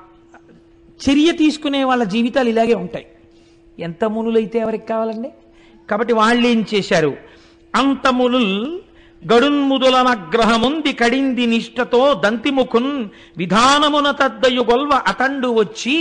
చర్య తీసుకునే వాళ్ళ జీవితాలు ఇలాగే ఉంటాయి ఎంత మునులైతే ఎవరికి కావాలండి కాబట్టి వాళ్ళు ఏం చేశారు అంత మునుల్ గడున్ముదులన గ్రహముంది కడింది నిష్టతో దంతిముఖున్ విధానమున తద్దయు గొల్వ అతండు వచ్చి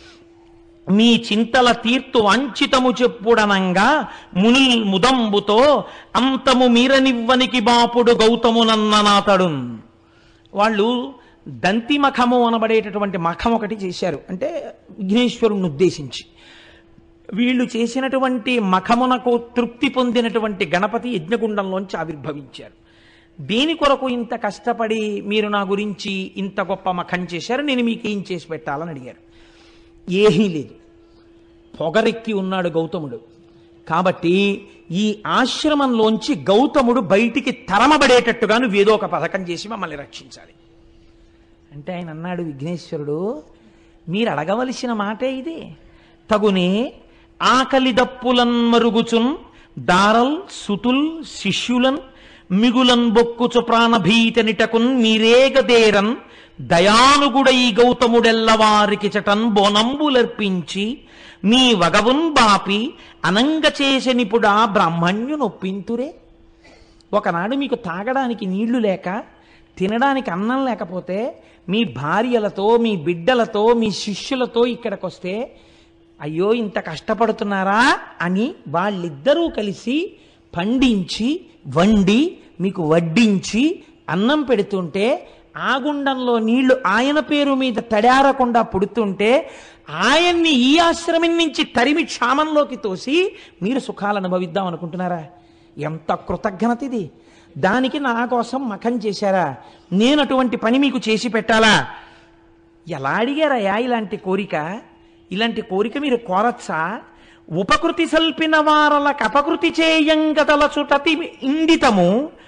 మీ చింతల తీర్తు అంచితము చెప్పుడనంగా మునుల్ ముదంబుతో అంతము మీరనివ్వనికి బాపుడు గౌతమునన్ననాతడున్ వాళ్ళు దంతి మఖము అనబడేటటువంటి మఖం ఒకటి చేశారు అంటే విఘ్నేశ్వరుణ్ణి ఉద్దేశించి వీళ్ళు చేసినటువంటి మఖమునకు తృప్తి పొందినటువంటి గణపతి యజ్ఞగుండంలోంచి ఆవిర్భవించారు దేని కొరకు ఇంత కష్టపడి మీరు నా గురించి ఇంత గొప్ప మఖం చేశారు నేను మీకు ఏం చేసి పెట్టాలని అడిగారు ఏమీ లేదు పొగరెక్కి ఉన్నాడు గౌతముడు కాబట్టి ఈ ఆశ్రమంలోంచి గౌతముడు బయటికి తరమబడేటట్టుగా నువ్వు ఏదో ఒక పథకం చేసి మమ్మల్ని రక్షించాలి అంటే ఆయన అన్నాడు విఘ్నేశ్వరుడు మీరు అడగవలసిన మాటే ఇది తగునే ఆకలి దప్పులన్ మరుగుచున్ దారల్ సుతుల్ శిష్యులన్ మిగులన్ బొక్కుచు ప్రాణభీతనిటకున్ మీరేగదేరన్ దయానుగుడై గౌతముడెల్లవారికి చటన్ బోనంబులర్పించి మీ వగవున్ బాపి అనంగ చేసనిపుడా బ్రాహ్మణ్యు నొప్పింతురే ఒకనాడు మీకు తాగడానికి నీళ్లు లేక తినడానికి అన్నం లేకపోతే మీ భార్యలతో మీ బిడ్డలతో మీ శిష్యులతో ఇక్కడికి వస్తే అయ్యో ఇంత కష్టపడుతున్నారా అని వాళ్ళిద్దరూ కలిసి పండించి వండి మీకు వడ్డించి అన్నం పెడుతుంటే ఆ గుండంలో నీళ్లు ఆయన పేరు మీద తడారకుండా పుడుతుంటే ఆయన్ని ఈ ఆశ్రమం నుంచి తరిమి క్షామంలోకి తోసి మీరు సుఖాలు అనుభవిద్దాం అనుకుంటున్నారా ఎంత కృతజ్ఞత ఇది దానికి నా కోసం మఖం చేశారా నేను అటువంటి పని మీకు చేసి పెట్టాలా ఎలా అడిగారయ్యా ఇలాంటి కోరిక ఇలాంటి కోరిక మీరు కోరచ్చా ఉపకృతి సల్పిన వారలకు అపకృతి చేయంగతల చుటతి ఇండితము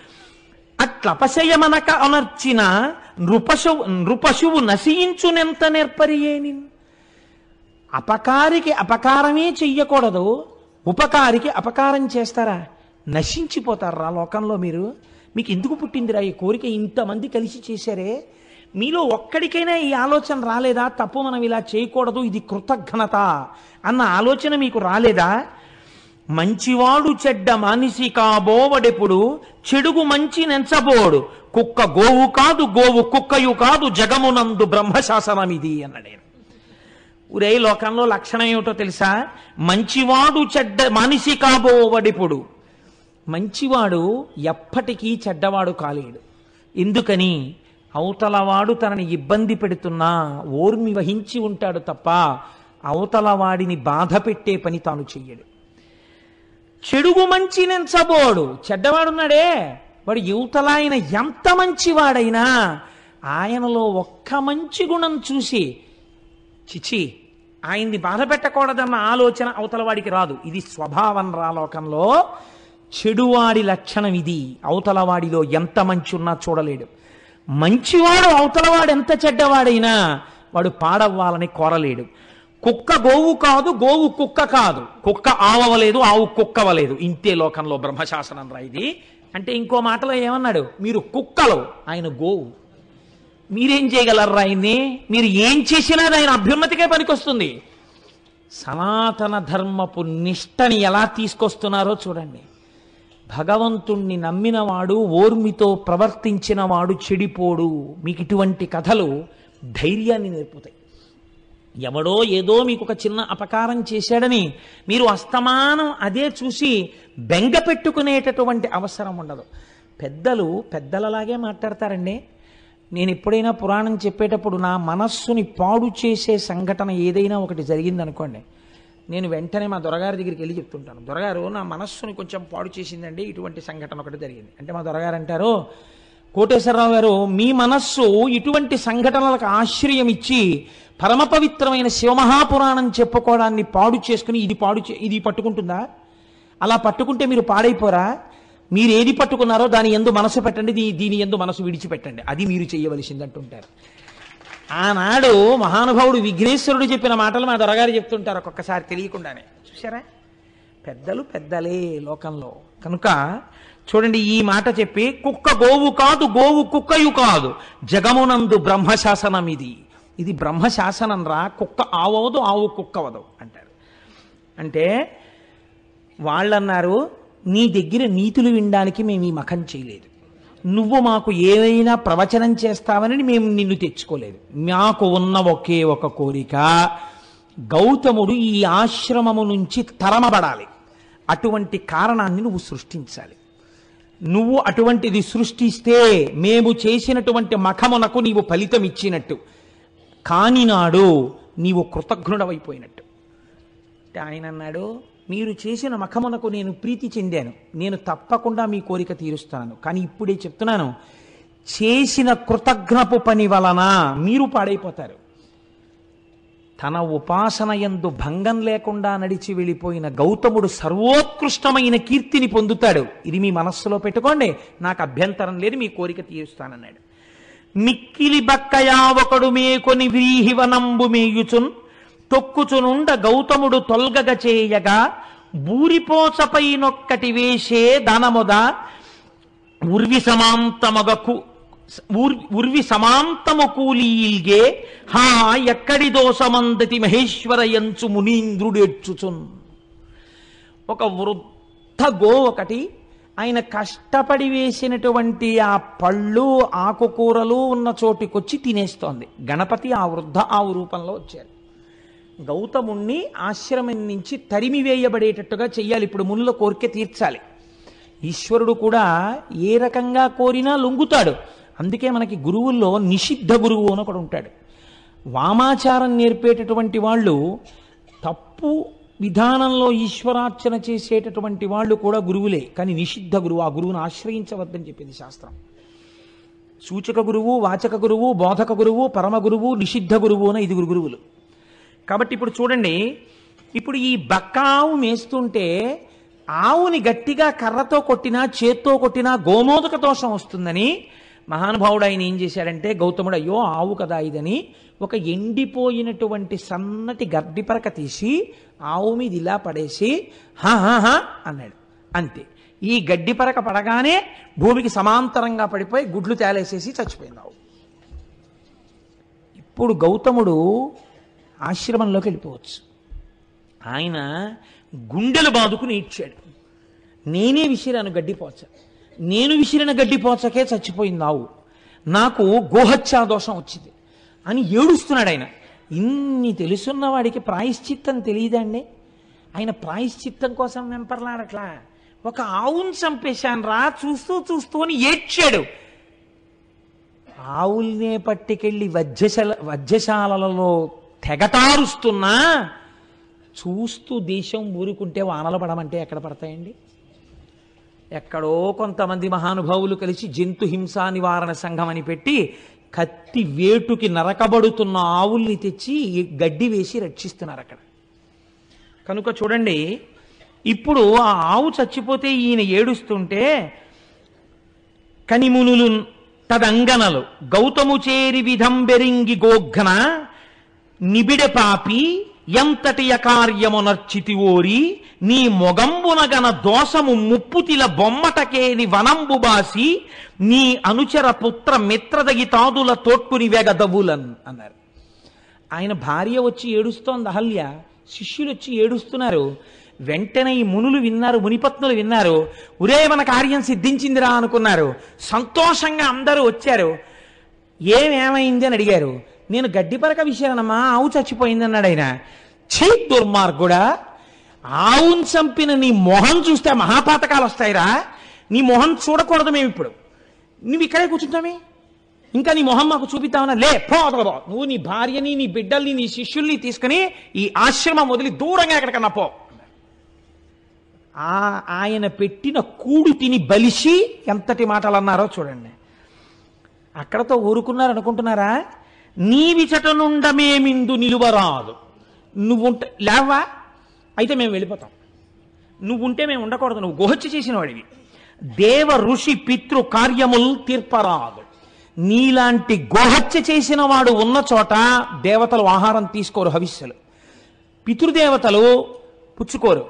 అట్లపశయమనక అనర్చిన నృపశువు నృపశువు నశించునెంత నేర్పరియేని అపకారికి అపకారమే చెయ్యకూడదు ఉపకారికి అపకారం చేస్తారా నశించిపోతారా లోకంలో మీరు మీకు ఎందుకు పుట్టిందిరా ఈ కోరిక ఇంతమంది కలిసి చేశారే మీలో ఒక్కడికైనా ఈ ఆలోచన రాలేదా తప్పు మనం ఇలా చేయకూడదు ఇది కృతజ్ఞత అన్న ఆలోచన మీకు రాలేదా మంచివాడు చెడ్డ మానిసి కాబోవడెప్పుడు చెడుగు మంచి నెంచబోడు కుక్క గోవు కాదు గోవు కుక్కయు కాదు జగమునందు బ్రహ్మశాసనం ఇది అన్నాడు ఆయన. ఒరే లోకంలో లక్షణం ఏమిటో తెలుసా మంచివాడు చెడ్డ మనిషి కాబోవడిప్పుడు మంచివాడు ఎప్పటికీ చెడ్డవాడు కాలేడు ఎందుకని అవతలవాడు తనని ఇబ్బంది పెడుతున్నా ఓర్మి వహించి ఉంటాడు తప్ప అవతలవాడిని బాధ పెట్టే పని తాను చెయ్యడు చెడుగు మంచి నెంచబోడు చెడ్డవాడున్నాడే వాడు యువతల ఆయన ఎంత మంచివాడైనా ఆయనలో ఒక్క మంచి గుణం చూసి చిచి ఆయన్ని బాధ పెట్టకూడదన్న ఆలోచన అవతల వాడికి రాదు ఇది స్వభావం రా లోకంలో చెడువాడి లక్షణం ఇది అవతలవాడిలో ఎంత మంచి ఉన్నా చూడలేడు మంచివాడు అవతలవాడు ఎంత చెడ్డవాడైనా వాడు పాడవ్వాలని కోరలేడు కుక్క గోవు కాదు గోవు కుక్క కాదు కుక్క ఆవవలేదు ఆవు కుక్కవలేదు ఇంతే లోకంలో బ్రహ్మశాసనం రా ఇది అంటే ఇంకో మాటలో ఏమన్నాడు మీరు కుక్కలు ఆయన గోవు మీరేం చేయగలరు ఆయన్ని మీరు ఏం చేసినా అది ఆయన అభ్యున్నతికే పనికొస్తుంది సనాతన ధర్మపు నిష్టని ఎలా తీసుకొస్తున్నారో చూడండి భగవంతుణ్ణి నమ్మినవాడు ఓర్మితో ప్రవర్తించినవాడు చెడిపోడు మీకు ఇటువంటి కథలు ధైర్యాన్ని నేర్పుతాయి ఎవడో ఏదో మీకు ఒక చిన్న అపకారం చేశాడని మీరు అస్తమానం అదే చూసి బెంగ పెట్టుకునేటటువంటి అవసరం ఉండదు పెద్దలు పెద్దలలాగే మాట్లాడతారండి నేను ఎప్పుడైనా పురాణం చెప్పేటప్పుడు నా మనస్సుని పాడు చేసే సంఘటన ఏదైనా ఒకటి జరిగిందనుకోండి నేను వెంటనే మా దొరగారి దగ్గరికి వెళ్ళి చెప్తుంటాను దొరగారు నా మనస్సుని కొంచెం పాడు చేసిందండి ఇటువంటి సంఘటన ఒకటి జరిగింది అంటే మా దొరగారు అంటారు కోటేశ్వరరావు గారు మీ మనస్సు ఇటువంటి సంఘటనలకు ఆశ్రయం ఇచ్చి పరమ పవిత్రమైన శివమహాపురాణం చెప్పుకోవడాన్ని పాడు చేసుకుని ఇది పాడు చే ఇది పట్టుకుంటుందా అలా పట్టుకుంటే మీరు పాడైపోరా మీరు ఏది పట్టుకున్నారో దాని ఎందు మనసు పెట్టండి దీ- దీని ఎందు మనసు విడిచిపెట్టండి అది మీరు చేయవలసింది అంటుంటారు ఆనాడు మహానుభావుడు విఘ్నేశ్వరుడు చెప్పిన మాటలు మా దొరగారు చెప్తుంటారు ఒక్కొక్కసారి తెలియకుండానే చూసారా పెద్దలు పెద్దలే లోకంలో కనుక చూడండి ఈ మాట చెప్పి కుక్క గోవు కాదు గోవు కుక్కయు కాదు జగమునందు బ్రహ్మశాసనం ఇది ఇది బ్రహ్మశాసనం రా కుక్క ఆవవదు ఆవు కుక్కవదు అంటారు అంటే వాళ్ళన్నారు నీ దగ్గర నీతులు వినడానికి మేము ఈ మఖం చేయలేదు నువ్వు మాకు ఏదైనా ప్రవచనం చేస్తావని మేము నిన్ను తెచ్చుకోలేదు మాకు ఉన్న ఒకే ఒక కోరిక గౌతముడు ఈ ఆశ్రమము నుంచి తరమబడాలి అటువంటి కారణాన్ని నువ్వు సృష్టించాలి నువ్వు అటువంటిది సృష్టిస్తే మేము చేసినటువంటి మఖమునకు నీవు ఫలితం ఇచ్చినట్టు కాని నాడు నీవు కృతజ్ఞుడవైపోయినట్టు అంటే ఆయన అన్నాడు మీరు చేసిన మఖమునకు నేను ప్రీతి చెందాను నేను తప్పకుండా మీ కోరిక తీరుస్తాను కానీ ఇప్పుడే చెప్తున్నాను చేసిన కృతజ్ఞపు పని వలన మీరు పాడైపోతారు తన ఉపాసన యందు భంగం లేకుండా నడిచి వెళ్ళిపోయిన గౌతముడు సర్వోత్కృష్టమైన కీర్తిని పొందుతాడు ఇది మీ మనస్సులో పెట్టుకోండి నాకు అభ్యంతరం లేదు మీ కోరిక తీరుస్తానన్నాడు మిక్కిలి బక్కయా ఒకడు మేకొని వ్రీహివనంబు మేయుచున్ తొక్కుచునుండ గౌతముడు తొల్గగ చేయగా బూరిపోచపై నొక్కటి వేసే దానముద ఉర్వి సమాంతమగకు ఊర్- ఉర్వి సమాంతము కూలీల్గే హా ఎక్కడి దోషమందతి మహేశ్వర యంచు మునీంద్రుడేడ్చుచున్ ఒక వృద్ధ గో ఒకటి ఆయన కష్టపడి వేసినటువంటి ఆ పళ్ళు ఆకుకూరలు ఉన్న చోటికొచ్చి తినేస్తోంది గణపతి ఆ వృద్ధ ఆవు రూపంలో వచ్చారు గౌతముణ్ణి ఆశ్రమం నుంచి తరిమి వేయబడేటట్టుగా చెయ్యాలి ఇప్పుడు ముళ్ళ కోరిక తీర్చాలి ఈశ్వరుడు కూడా ఏ రకంగా కోరినా లొంగుతాడు అందుకే మనకి గురువుల్లో నిషిద్ధ గురువు అని ఒకడు ఉంటాడు వామాచారం నేర్పేటటువంటి వాళ్ళు తప్పు విధానంలో ఈశ్వరార్చన చేసేటటువంటి వాళ్ళు కూడా గురువులే కానీ నిషిద్ధ గురువు ఆ గురువును ఆశ్రయించవద్దని చెప్పింది శాస్త్రం సూచక గురువు వాచక గురువు బోధక గురువు పరమ గురువు నిషిద్ధ గురువు అని ఐదుగురు గురువులు కాబట్టి ఇప్పుడు చూడండి ఇప్పుడు ఈ బక్కావు మేస్తుంటే ఆవుని గట్టిగా కర్రతో కొట్టినా చేత్తో కొట్టినా గోమోదక దోషం వస్తుందని మహానుభావుడు ఆయన ఏం చేశాడంటే గౌతముడు అయ్యో ఆవు కదా ఇదని ఒక ఎండిపోయినటువంటి సన్నటి గడ్డిపరక తీసి ఆవు మీద ఇలా పడేసి హా హా హా అన్నాడు అంతే ఈ గడ్డిపరక పడగానే భూమికి సమాంతరంగా పడిపోయి గుడ్లు తేలేసేసి చచ్చిపోయింది ఆవు ఇప్పుడు గౌతముడు ఆశ్రమంలోకి వెళ్ళిపోవచ్చు ఆయన గుండెలు బాదుకుని ఇచ్చాడు నేనే విసిరాను గడ్డిపోచ నేను విసిరిన గడ్డిపోచకే చచ్చిపోయింది ఆవు నాకు గోహత్యా దోషం వచ్చింది అని ఏడుస్తున్నాడు ఆయన ఇన్ని తెలుసున్న వాడికి ప్రాయశ్చిత్తం తెలియదండి ఆయన ప్రాయశ్చిత్తం కోసం వెంపర్లాడట్లా ఒక ఆవును చంపేశాను రా చూస్తూ చూస్తూ అని ఏడ్చాడు ఆవుల్నే పట్టుకెళ్ళి వజ్రశాల వజ్రశాలలలో తెగటారుస్తున్నా చూస్తూ దేశం ఊరుకుంటే వానలు పడమంటే ఎక్కడ పడతాయండి ఎక్కడో కొంతమంది మహానుభావులు కలిసి జంతు హింసా నివారణ సంఘం అని పెట్టి కత్తి వేటుకి నరకబడుతున్న ఆవుల్ని తెచ్చి ఈ గడ్డి వేసి రక్షిస్తున్నారు అక్కడ కనుక చూడండి ఇప్పుడు ఆ ఆవు చచ్చిపోతే ఈయన ఏడుస్తుంటే కనిమునులు తదంగనలు గౌతము చేరి విధం బెరింగి గోఘ్న నిబిడ పాపి ఎంతటి అకార్యమునర్చితి ఓరి నీ మొగంబునగన దోషము ముప్పుతిల బొమ్మటకేని వనంబు బాసి నీ అనుచర పుత్ర మిత్రదగి తాదుల తోడ్కుని వెగదవులన్ అన్నారు ఆయన భార్య వచ్చి ఏడుస్తోంది అహల్య శిష్యులు వచ్చి ఏడుస్తున్నారు వెంటనే ఈ మునులు విన్నారు మునిపత్నులు విన్నారు ఉరే మన కార్యం సిద్ధించిందిరా అనుకున్నారు సంతోషంగా అందరూ వచ్చారు ఏమేమైంది అని అడిగారు నేను గడ్డి పరక విషయానమ్మా ఆవు చచ్చిపోయింది అన్నాడు ఆయన ఛీ దుర్మార్గుడా ఆవును చంపిన నీ మొహం చూస్తే మహాపాతకాలు వస్తాయిరా నీ మొహం చూడకూడదు మేము ఇప్పుడు నువ్వు ఇక్కడే కూర్చుంటామే ఇంకా నీ మొహం మాకు చూపిద్దామన్నా లే పో అదగో పో. నువ్వు నీ భార్యని నీ బిడ్డల్ని నీ శిష్యుల్ని తీసుకుని ఈ ఆశ్రమం వదిలి దూరంగా ఎక్కడికన్నా పో ఆ ఆయన పెట్టిన కూడు తిని బలిసి ఎంతటి మాటలు అన్నారో చూడండి అక్కడతో ఊరుకున్నారు అనుకుంటున్నారా నీ విచట నుండమేమిందు నిలువరాదు నువ్వుంటే లేవా అయితే మేము వెళ్ళిపోతాం నువ్వుంటే మేము ఉండకూడదు నువ్వు గుహత్య చేసిన వాడివి దేవ ఋషి పితృ కార్యములు తీర్పరాదు నీలాంటి గోహత్య చేసిన వాడు ఉన్న చోట దేవతలు ఆహారం తీసుకోరు హవిస్సులు పితృదేవతలు పుచ్చుకోరు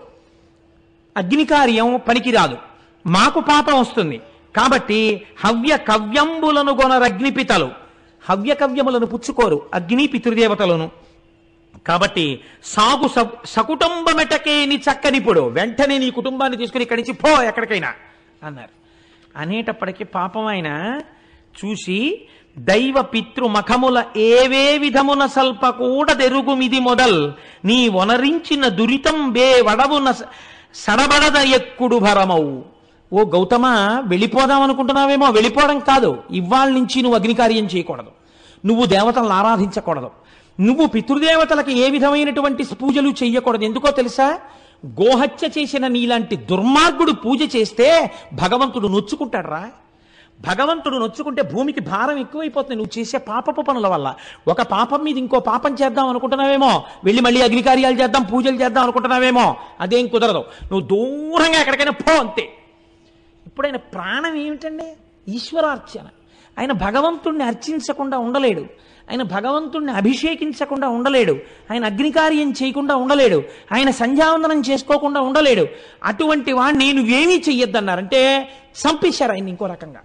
అగ్ని కార్యం పనికిరాదు మాకు పాపం వస్తుంది కాబట్టి హవ్య కవ్యంబులను గొనరగ్నిపితలు హవ్య కవ్యములను పుచ్చుకోరు అగ్ని పితృదేవతలను కాబట్టి సాగు స- సకుటుంబమెటకేని చక్కనిప్పుడు వెంటనే నీ కుటుంబాన్ని తీసుకుని ఇక్కడి నుంచి పో ఎక్కడికైనా అన్నారు అనేటప్పటికీ పాపం ఆయన చూసి దైవ పితృ మఖముల ఏవే విధమున సల్ప కూడా తెరుగుమిది మొదల్ నీ వనరించిన దురితం బే వడవున స- సడబడద ఎక్కుడు భరమవు ఓ గౌతమ వెళ్ళిపోదాం అనుకుంటున్నావేమో వెళ్ళిపోవడం కాదు ఇవాళ నుంచి నువ్వు అగ్నికార్యం చేయకూడదు నువ్వు దేవతలను ఆరాధించకూడదు నువ్వు పితృదేవతలకు ఏ విధమైనటువంటి పూజలు చెయ్యకూడదు ఎందుకో తెలుసా గోహత్య చేసిన నీలాంటి దుర్మార్గుడు పూజ చేస్తే భగవంతుడు నొచ్చుకుంటాడ్రా భగవంతుడు నొచ్చుకుంటే భూమికి భారం ఎక్కువైపోతుంది నువ్వు చేసే పాపపు పనుల వల్ల ఒక పాపం మీద ఇంకో పాపం చేద్దాం అనుకుంటున్నావేమో వెళ్ళి మళ్ళీ అగ్నికార్యాలు చేద్దాం పూజలు చేద్దాం అనుకుంటున్నావేమో అదేం కుదరదు నువ్వు దూరంగా ఎక్కడికైనా పో అంతే ఇప్పుడు ఆయన ప్రాణం ఏమిటండి ఈశ్వరార్చన ఆయన భగవంతుణ్ణి అర్చించకుండా ఉండలేడు ఆయన భగవంతుణ్ణి అభిషేకించకుండా ఉండలేడు ఆయన అగ్నికార్యం చేయకుండా ఉండలేడు ఆయన సంధ్యావందనం చేసుకోకుండా ఉండలేడు అటువంటి వాడిని నువ్వేమీ చెయ్యొద్దన్నారంటే చంపేశారు ఆయన ఇంకో రకంగా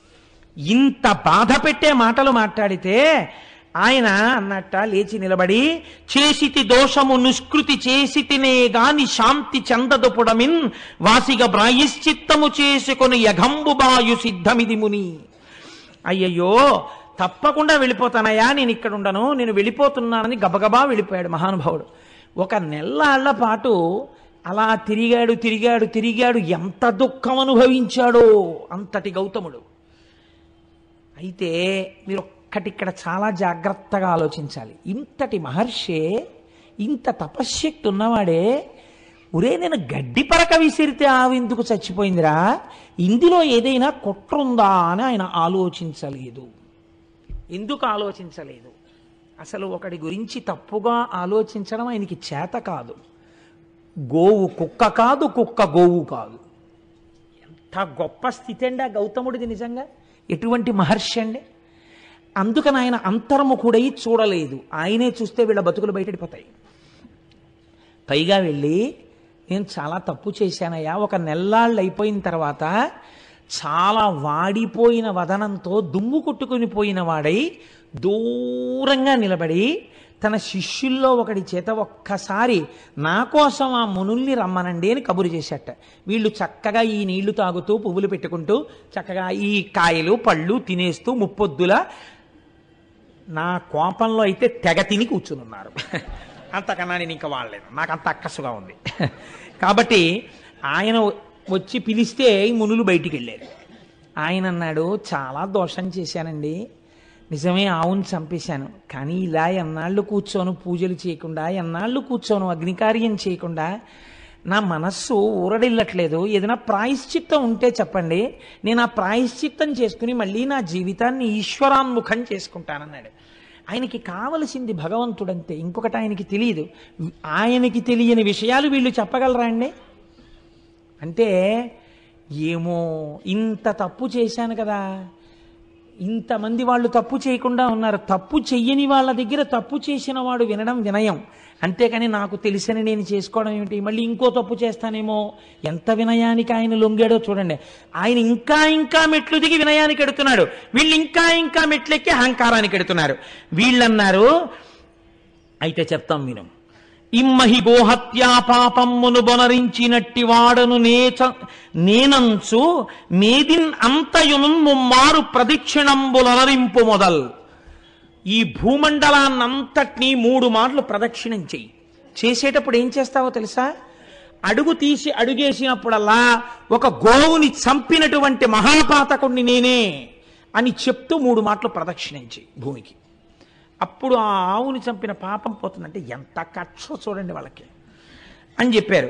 ఇంత బాధ పెట్టే మాటలు మాట్లాడితే ఆయన అన్నట్ట లేచి నిలబడి చేసితి దోషము నిష్కృతి చేసితినే గాని శాంతి చందదుపుడమిన్ వాసిగ ప్రాయశ్చిత్తము చేసుకొని యఘంబు బాయు సిద్ధమిది ముని అయ్యయ్యో తప్పకుండా వెళ్ళిపోతానయ్యా నేను ఇక్కడ ఉండను నేను వెళ్ళిపోతున్నానని గబగబా వెళ్ళిపోయాడు మహానుభావుడు ఒక నెల్లాళ్ల పాటు అలా తిరిగాడు తిరిగాడు తిరిగాడు ఎంత దుఃఖం అనుభవించాడో అంతటి గౌతముడు అయితే మీరు ఒక్కటి ఇక్కడ చాలా జాగ్రత్తగా ఆలోచించాలి ఇంతటి మహర్షే ఇంత తపశ్శక్తి ఉన్నవాడే ఒరే నేను గడ్డి పరక విసిరితే ఆవెందుకు చచ్చిపోయిందిరా ఇందులో ఏదైనా కుట్రుందా అని ఆయన ఆలోచించలేదు ఎందుకు ఆలోచించలేదు అసలు ఒకడి గురించి తప్పుగా ఆలోచించడం ఆయనకి చేత కాదు గోవు కుక్క కాదు కుక్క గోవు కాదు ఎంత గొప్ప స్థితి అండి ఆ గౌతముడిది నిజంగా ఎటువంటి మహర్షి అండి అందుకని ఆయన అంతర్ముఖుడై చూడలేదు ఆయనే చూస్తే వీళ్ళ బతుకులు బయటడిపోతాయి పైగా వెళ్ళి నేను చాలా తప్పు చేశానయ్యా ఒక నెల్లాళ్ళు అయిపోయిన తర్వాత చాలా వాడిపోయిన వదనంతో దుమ్ము కొట్టుకుని పోయిన వాడై దూరంగా నిలబడి తన శిష్యుల్లో ఒకడి చేత ఒక్కసారి నా కోసం ఆ మునుల్ని రమ్మనండి అని కబురు చేశాట వీళ్ళు చక్కగా ఈ నీళ్లు తాగుతూ పువ్వులు పెట్టుకుంటూ చక్కగా ఈ కాయలు పళ్ళు తినేస్తూ ముప్పొద్దుల నా కోపంలో అయితే తెగ తిని కూర్చునున్నారు అంతకన్నా నేను ఇంకా వాడలేదు నాకు అంత అక్కసుగా ఉంది కాబట్టి ఆయన వచ్చి పిలిస్తే ఈ మునులు బయటికి వెళ్ళారు ఆయన అన్నాడు చాలా దోషం చేశానండి నిజమే ఆవును చంపేశాను కానీ ఇలా ఎన్నాళ్ళు కూర్చోను పూజలు చేయకుండా ఎన్నాళ్ళు కూర్చోను అగ్నికార్యం చేయకుండా నా మనస్సు ఊరడిల్లట్లేదు ఏదైనా ప్రాయశ్చిత్తం ఉంటే చెప్పండి నేను ఆ ప్రాయశ్చిత్తం చేసుకుని మళ్ళీ నా జీవితాన్ని ఈశ్వరాన్ముఖం చేసుకుంటానన్నాడు ఆయనకి కావలసింది భగవంతుడంతే ఇంకొకటి ఆయనకి తెలియదు ఆయనకి తెలియని విషయాలు వీళ్ళు చెప్పగలరా అండి అంటే ఏమో ఇంత తప్పు చేశాను కదా ఇంతమంది వాళ్ళు తప్పు చేయకుండా ఉన్నారు తప్పు చెయ్యని వాళ్ళ దగ్గర తప్పు చేసిన వాడు వినడం వినయం అంతేకాని నాకు తెలిసని నేను చేసుకోవడం ఏమిటి మళ్ళీ ఇంకో తప్పు చేస్తానేమో ఎంత వినయానికి ఆయన లొంగాడో చూడండి ఆయన ఇంకా ఇంకా మెట్లు దిగి వినయానికి ఎడుతున్నాడు వీళ్ళు ఇంకా ఇంకా మెట్లెక్కి అహంకారానికి ఎడుతున్నారు వీళ్ళన్నారు అయితే చెప్తాం విను ఇమ్మహి గోహత్యా పాపమ్మును బొనరించినట్టి వాడను నేచ నేనంచు మేదిన్ అంతయును ముమ్మారు ప్రదక్షిణంబులనరింపు మొదల్ ఈ భూమండలాన్నంతటినీ మూడు మార్లు ప్రదక్షిణం చెయ్యి చేసేటప్పుడు ఏం చేస్తావో తెలుసా అడుగు తీసి అడుగేసినప్పుడల్లా ఒక గోవుని చంపినటువంటి మహాపాతకుణ్ణి నేనే అని చెప్తూ మూడు మాటలు ప్రదక్షిణం చెయ్యి భూమికి అప్పుడు ఆ ఆవుని చంపిన పాపం పోతుందంటే ఎంత కక్ష చూడండి వాళ్ళకి అని చెప్పారు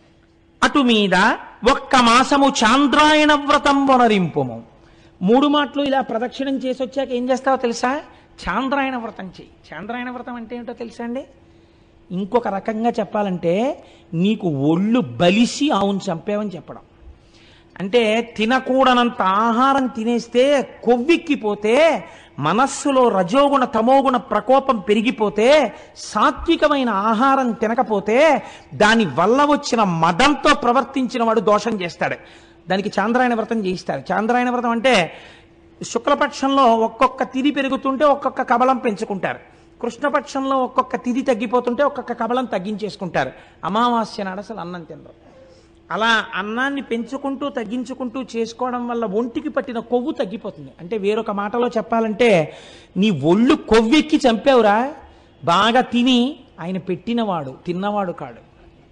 అటు మీద ఒక్క మాసము చాంద్రాయణ వ్రతం వనరింపుము మూడు మాటలు ఇలా ప్రదక్షిణం చేసి వచ్చాక ఏం చేస్తావో తెలుసా చాంద్రాయణ వ్రతం చెయ్యి చాంద్రాయణ వ్రతం అంటే ఏంటో తెలుసా అండి ఇంకొక రకంగా చెప్పాలంటే నీకు ఒళ్ళు బలిసి ఆవును చంపావని చెప్పడం అంటే తినకూడనంత ఆహారం తినేస్తే కొవ్వెక్కిపోతే మనస్సులో రజోగుణ తమోగుణ ప్రకోపం పెరిగిపోతే సాత్వికమైన ఆహారం తినకపోతే దాని వల్ల వచ్చిన మదంతో ప్రవర్తించిన వాడు దోషం చేస్తాడు దానికి చాంద్రాయణ వ్రతం చేయిస్తారు చాంద్రాయణ వ్రతం అంటే శుక్లపక్షంలో ఒక్కొక్క తిది పెరుగుతుంటే ఒక్కొక్క కబలం పెంచుకుంటారు కృష్ణపక్షంలో ఒక్కొక్క తిది తగ్గిపోతుంటే ఒక్కొక్క కబలం తగ్గించేసుకుంటారు అమావాస్య నాడు అసలు అన్నం తినరు అలా అన్నాన్ని పెంచుకుంటూ తగ్గించుకుంటూ చేసుకోవడం వల్ల ఒంటికి పట్టిన కొవ్వు తగ్గిపోతుంది అంటే వేరొక మాటలో చెప్పాలంటే నీ ఒళ్ళు కొవ్వెక్కి చంపావురా బాగా తిని ఆయన పెట్టినవాడు తిన్నవాడు కాడు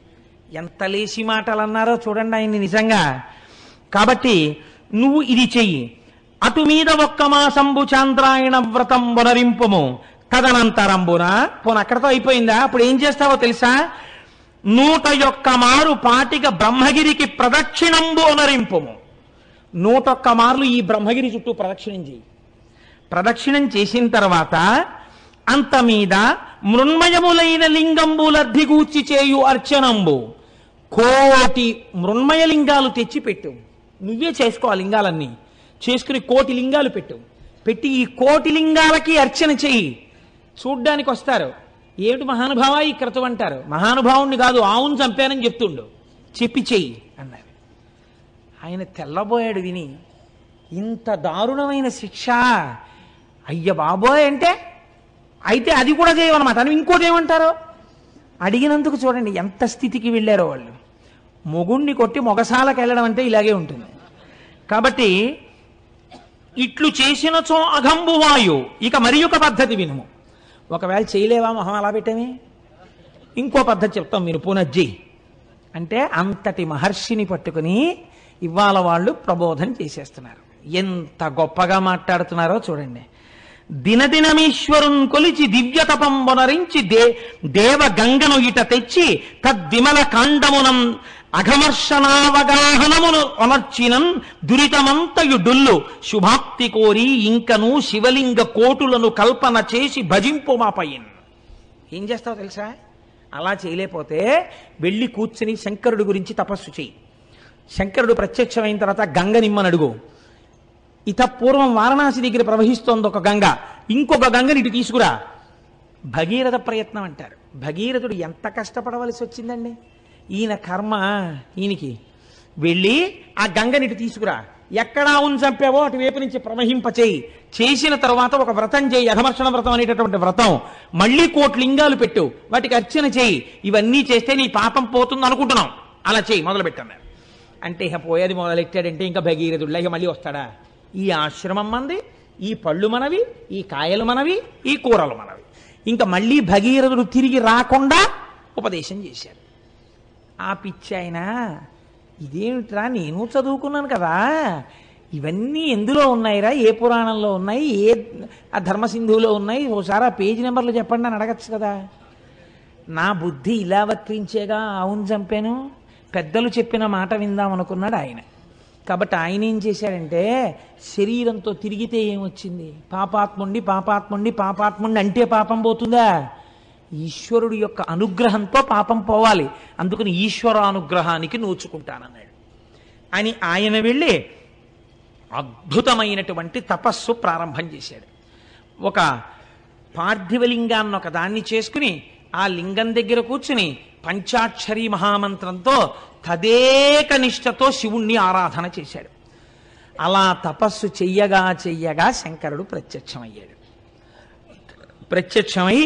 ఎంత లేసి మాటలు అన్నారో చూడండి ఆయన్ని నిజంగా కాబట్టి నువ్వు ఇది చెయ్యి అటు మీద ఒక్క మాసంబు చాంద్రాయణ వ్రతం వనరింపుము తదనంతరంబున పోను అక్కడతో అయిపోయిందా అప్పుడు ఏం చేస్తావో తెలుసా నూట యొక్క మారు పాటిక బ్రహ్మగిరికి ప్రదక్షిణంబు అనరింపుము నూటొక్క మార్లు ఈ బ్రహ్మగిరి చుట్టూ ప్రదక్షిణం చేయి ప్రదక్షిణం చేసిన తర్వాత అంత మీద మృన్మయములైన లింగంబులర్ధిగూర్చి చేయు అర్చనంబు కోటి మృన్మయ లింగాలు తెచ్చి పెట్టు నువ్వే చేసుకో ఆ లింగాలన్నీ చేసుకుని కోటి లింగాలు పెట్టు పెట్టి ఈ కోటి లింగాలకి అర్చన చెయ్యి చూడ్డానికి వస్తారు ఏమిటి మహానుభావ ఈ క్రతువు అంటారు మహానుభావుణ్ణి కాదు ఆవును చంపానని చెప్తుండు చెప్పి చెయ్యి అన్నారు ఆయన తెల్లబోయాడు విని ఇంత దారుణమైన శిక్ష అయ్య బాబోయ్ అంటే అయితే అది కూడా చేయమన్నమాట అని ఇంకోటి ఏమంటారు అడిగినందుకు చూడండి ఎంత స్థితికి వెళ్ళారో వాళ్ళు మొగుణ్ణి కొట్టి మొగసాలకు వెళ్ళడం అంటే ఇలాగే ఉంటుంది కాబట్టి ఇట్లు చేసినచో అఘంబువాయు ఇక మరి ఒక పద్ధతి వినుము ఒకవేళ చేయలేవా మొహం అలా పెట్టమే ఇంకో పద్ధతి చెప్తాం మీరు పునజ్జి అంటే అంతటి మహర్షిని పట్టుకుని ఇవాళ వాళ్ళు ప్రబోధం చేసేస్తున్నారు ఎంత గొప్పగా మాట్లాడుతున్నారో చూడండి దినదినమీశ్వరున్ కొలిచి దివ్య తపంబొనరించి దే దేవ గంగను ఇట తెచ్చి తద్విమల కాండమునం అఘమర్షణావగాహనమును అనర్చినన్ దురితమంతయు డొల్లు శుభాప్తి కోరి ఇంకను శివలింగ కోటులను కల్పన చేసి భజింపు మాపయిన్ ఏం చేస్తావు తెలుసా అలా చేయలేకపోతే వెళ్ళి కూర్చుని శంకరుడి గురించి తపస్సు చెయ్యి శంకరుడు ప్రత్యక్షమైన తర్వాత గంగ నిమ్మని అడుగు ఇత పూర్వం వారణాసి దగ్గర ప్రవహిస్తోంది ఒక గంగ ఇంకొక గంగని ఇటు తీసుకురా భగీరథ ప్రయత్నం అంటారు భగీరథుడు ఎంత కష్టపడవలసి వచ్చిందండి ఈయన కర్మ ఈయనకి వెళ్ళి ఆ గంగని ఇటు తీసుకురా ఎక్కడ ఆవును చంపావో అటువైపు నుంచి ప్రవహింపచేయి చేసిన తర్వాత ఒక వ్రతం చేయి అధమర్షణ వ్రతం అనేటటువంటి వ్రతం మళ్ళీ కోటి లింగాలు పెట్టు వాటికి అర్చన చేయి ఇవన్నీ చేస్తే నీ పాపం పోతుంది అనుకుంటున్నాం అలా చేయి మొదలు పెట్టన్నారు అంటే ఇక పోయేది మొదలెట్టాడంటే ఇంకా భగీరథుడిలా ఇక మళ్ళీ వస్తాడా ఈ ఆశ్రమం మంది ఈ పళ్ళు మనవి ఈ కాయలు మనవి ఈ కూరలు మనవి ఇంకా మళ్ళీ భగీరథుడు తిరిగి రాకుండా ఉపదేశం చేశారు ఆ పిచ్చి ఆయన ఇదేమిట్రా నేను చదువుకున్నాను కదా ఇవన్నీ ఎందులో ఉన్నాయిరా ఏ పురాణంలో ఉన్నాయి ఏ ఆ ధర్మసింధువులో ఉన్నాయి ఓసారి ఆ పేజీ నెంబర్లు చెప్పండి అని అడగచ్చు కదా నా బుద్ధి ఇలా వర్తించేగా అవును చంపాను పెద్దలు చెప్పిన మాట విందాం అనుకున్నాడు ఆయన కాబట్టి ఆయన ఏం చేశాడంటే శరీరంతో తిరిగితే ఏమొచ్చింది పాపాత్ముండి పాపాత్ముండి పాపాత్ముండి అంటే పాపం పోతుందా ఈశ్వరుడు యొక్క అనుగ్రహంతో పాపం పోవాలి అందుకని ఈశ్వర అనుగ్రహానికి నోచుకుంటానన్నాడు అని ఆయన వెళ్ళి అద్భుతమైనటువంటి తపస్సు ప్రారంభం చేశాడు ఒక పార్థివలింగాన్ని ఒక దాన్ని చేసుకుని ఆ లింగం దగ్గర కూర్చుని పంచాక్షరి మహామంత్రంతో తదేక నిష్టతో శివుణ్ణి ఆరాధన చేశాడు అలా తపస్సు చెయ్యగా చెయ్యగా శంకరుడు ప్రత్యక్షమయ్యాడు ప్రత్యక్షమై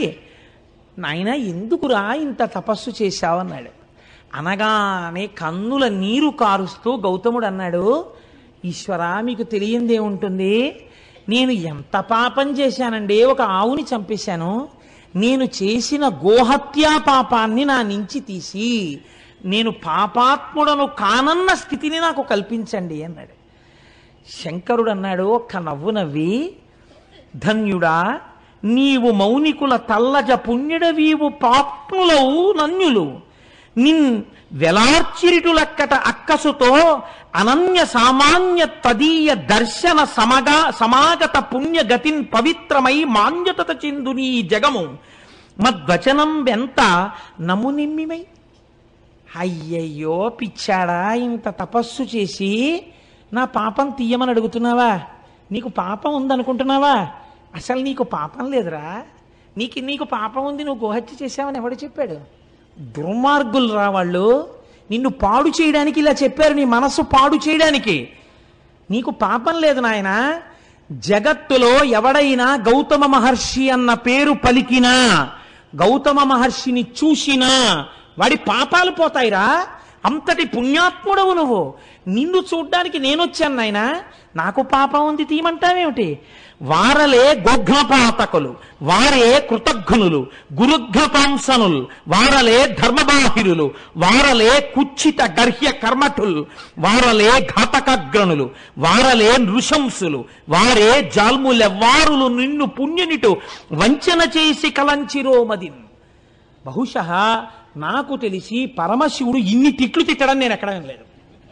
నాయన ఎందుకురా ఇంత తపస్సు చేశావన్నాడు అనగానే కన్నుల నీరు కారుస్తూ గౌతముడు అన్నాడు ఈశ్వర మీకు తెలియందే ఉంటుంది నేను ఎంత పాపం చేశానండి ఒక ఆవుని చంపేశాను నేను చేసిన గోహత్యా పాపాన్ని నా నుంచి తీసి నేను పాపాత్ముడను కానన్న స్థితిని నాకు కల్పించండి అన్నాడు శంకరుడు అన్నాడు ఒక్క నవ్వు నవ్వి ధన్యుడా నీవు మౌనికుల తల్లజ పుణ్యుడవీవు పాప్నులవు నన్యులు నిన్ వెలార్చిరిటులక్కట అక్కసుతో అనన్య సామాన్య తదీయ దర్శన సమగా సమాగత పుణ్యగతిన్ పవిత్రమై మాన్యతత చెందు నీ జగము మద్వచనం వెంత నమునిమ్మిమై అయ్యయ్యో పిచ్చాడా ఇంత తపస్సు చేసి నా పాపం తీయమని అడుగుతున్నావా నీకు పాపం ఉందనుకుంటున్నావా అసలు నీకు పాపం లేదురా నీకు నీకు పాపం ఉంది నువ్వు గోహత్య చేశావని ఎవడు చెప్పాడు దుర్మార్గులు రా వాళ్ళు నిన్ను పాడు చేయడానికి ఇలా చెప్పారు నీ మనస్సు పాడు చేయడానికి నీకు పాపం లేదు నాయన జగత్తులో ఎవడైనా గౌతమ మహర్షి అన్న పేరు పలికినా గౌతమ మహర్షిని చూసినా వాడి పాపాలు పోతాయిరా అంతటి పుణ్యాత్ముడవు నువ్వు నిన్ను చూడ్డానికి నేనొచ్చాను నాయనా నాకు పాపం ఉంది తీయమంటావేమిటి వారలే గోఘ్నపాతకులు వారే కృతఘ్నులు గురుఘ్నపాంసనులు వారలే ధర్మబాహిరులు వారలే కుచ్చిత గర్హ్య కర్మఠులు వారలే ఘాతకగ్రణులు వారలే నృశంసులు వారే జాల్ములెవ్వారులు నిన్ను పుణ్యునిటు వంచన చేసి కలంచిరోమదిన్ బహుశ నాకు తెలిసి పరమశివుడు ఇన్ని తిట్లు తిట్టడం నేను ఎక్కడ వినలేదు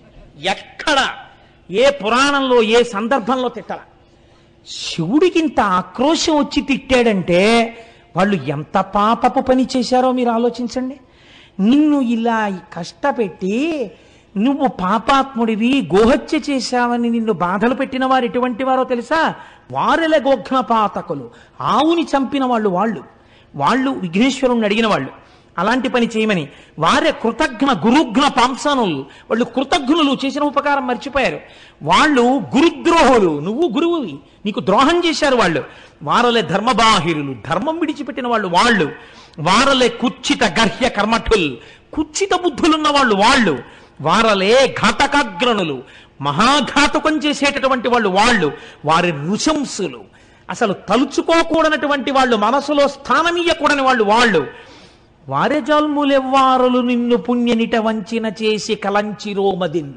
ఎక్కడ ఏ పురాణంలో ఏ సందర్భంలో తిట్టరా శివుడికి ఇంత ఆక్రోశం వచ్చి తిట్టాడంటే వాళ్ళు ఎంత పాపపు పని చేశారో మీరు ఆలోచించండి నిన్ను ఇలా కష్టపెట్టి నువ్వు పాపాత్ముడివి గోహత్య చేశావని నిన్ను బాధలు పెట్టిన వారు ఎటువంటి వారో తెలుసా వారెల గోఘ్నపాతకులు ఆవుని చంపిన వాళ్ళు వాళ్ళు వాళ్ళు విఘ్నేశ్వరుణ్ణి అడిగిన వాళ్ళు అలాంటి పని చేయమని వారే కృతజ్ఞ గురుఘ్న పాంసనులు వాళ్ళు కృతజ్ఞులు చేసిన ఉపకారం మర్చిపోయారు వాళ్ళు గురుద్రోహులు నువ్వు గురువువి నీకు ద్రోహం చేశారు వాళ్ళు వారలే ధర్మబాహిరులు ధర్మం విడిచిపెట్టిన వాళ్ళు వాళ్ళు వారలే కుచ్చిత గర్హ్య కర్మఠుల్ కుచ్చిత బుద్ధులున్న వాళ్ళు వాళ్ళు వారలే ఘాతకాగ్రణులు మహాఘాతకం చేసేటటువంటి వాళ్ళు వాళ్ళు వారి రుశంసులు అసలు తలుచుకోకూడనటువంటి వాళ్ళు మనసులో స్థానమీయకూడని వాళ్ళు వాళ్ళు వారె జల్ములెవ్వారులు నిన్ను పుణ్యనిట వంచిన చేసి కలంచిరోమదిన్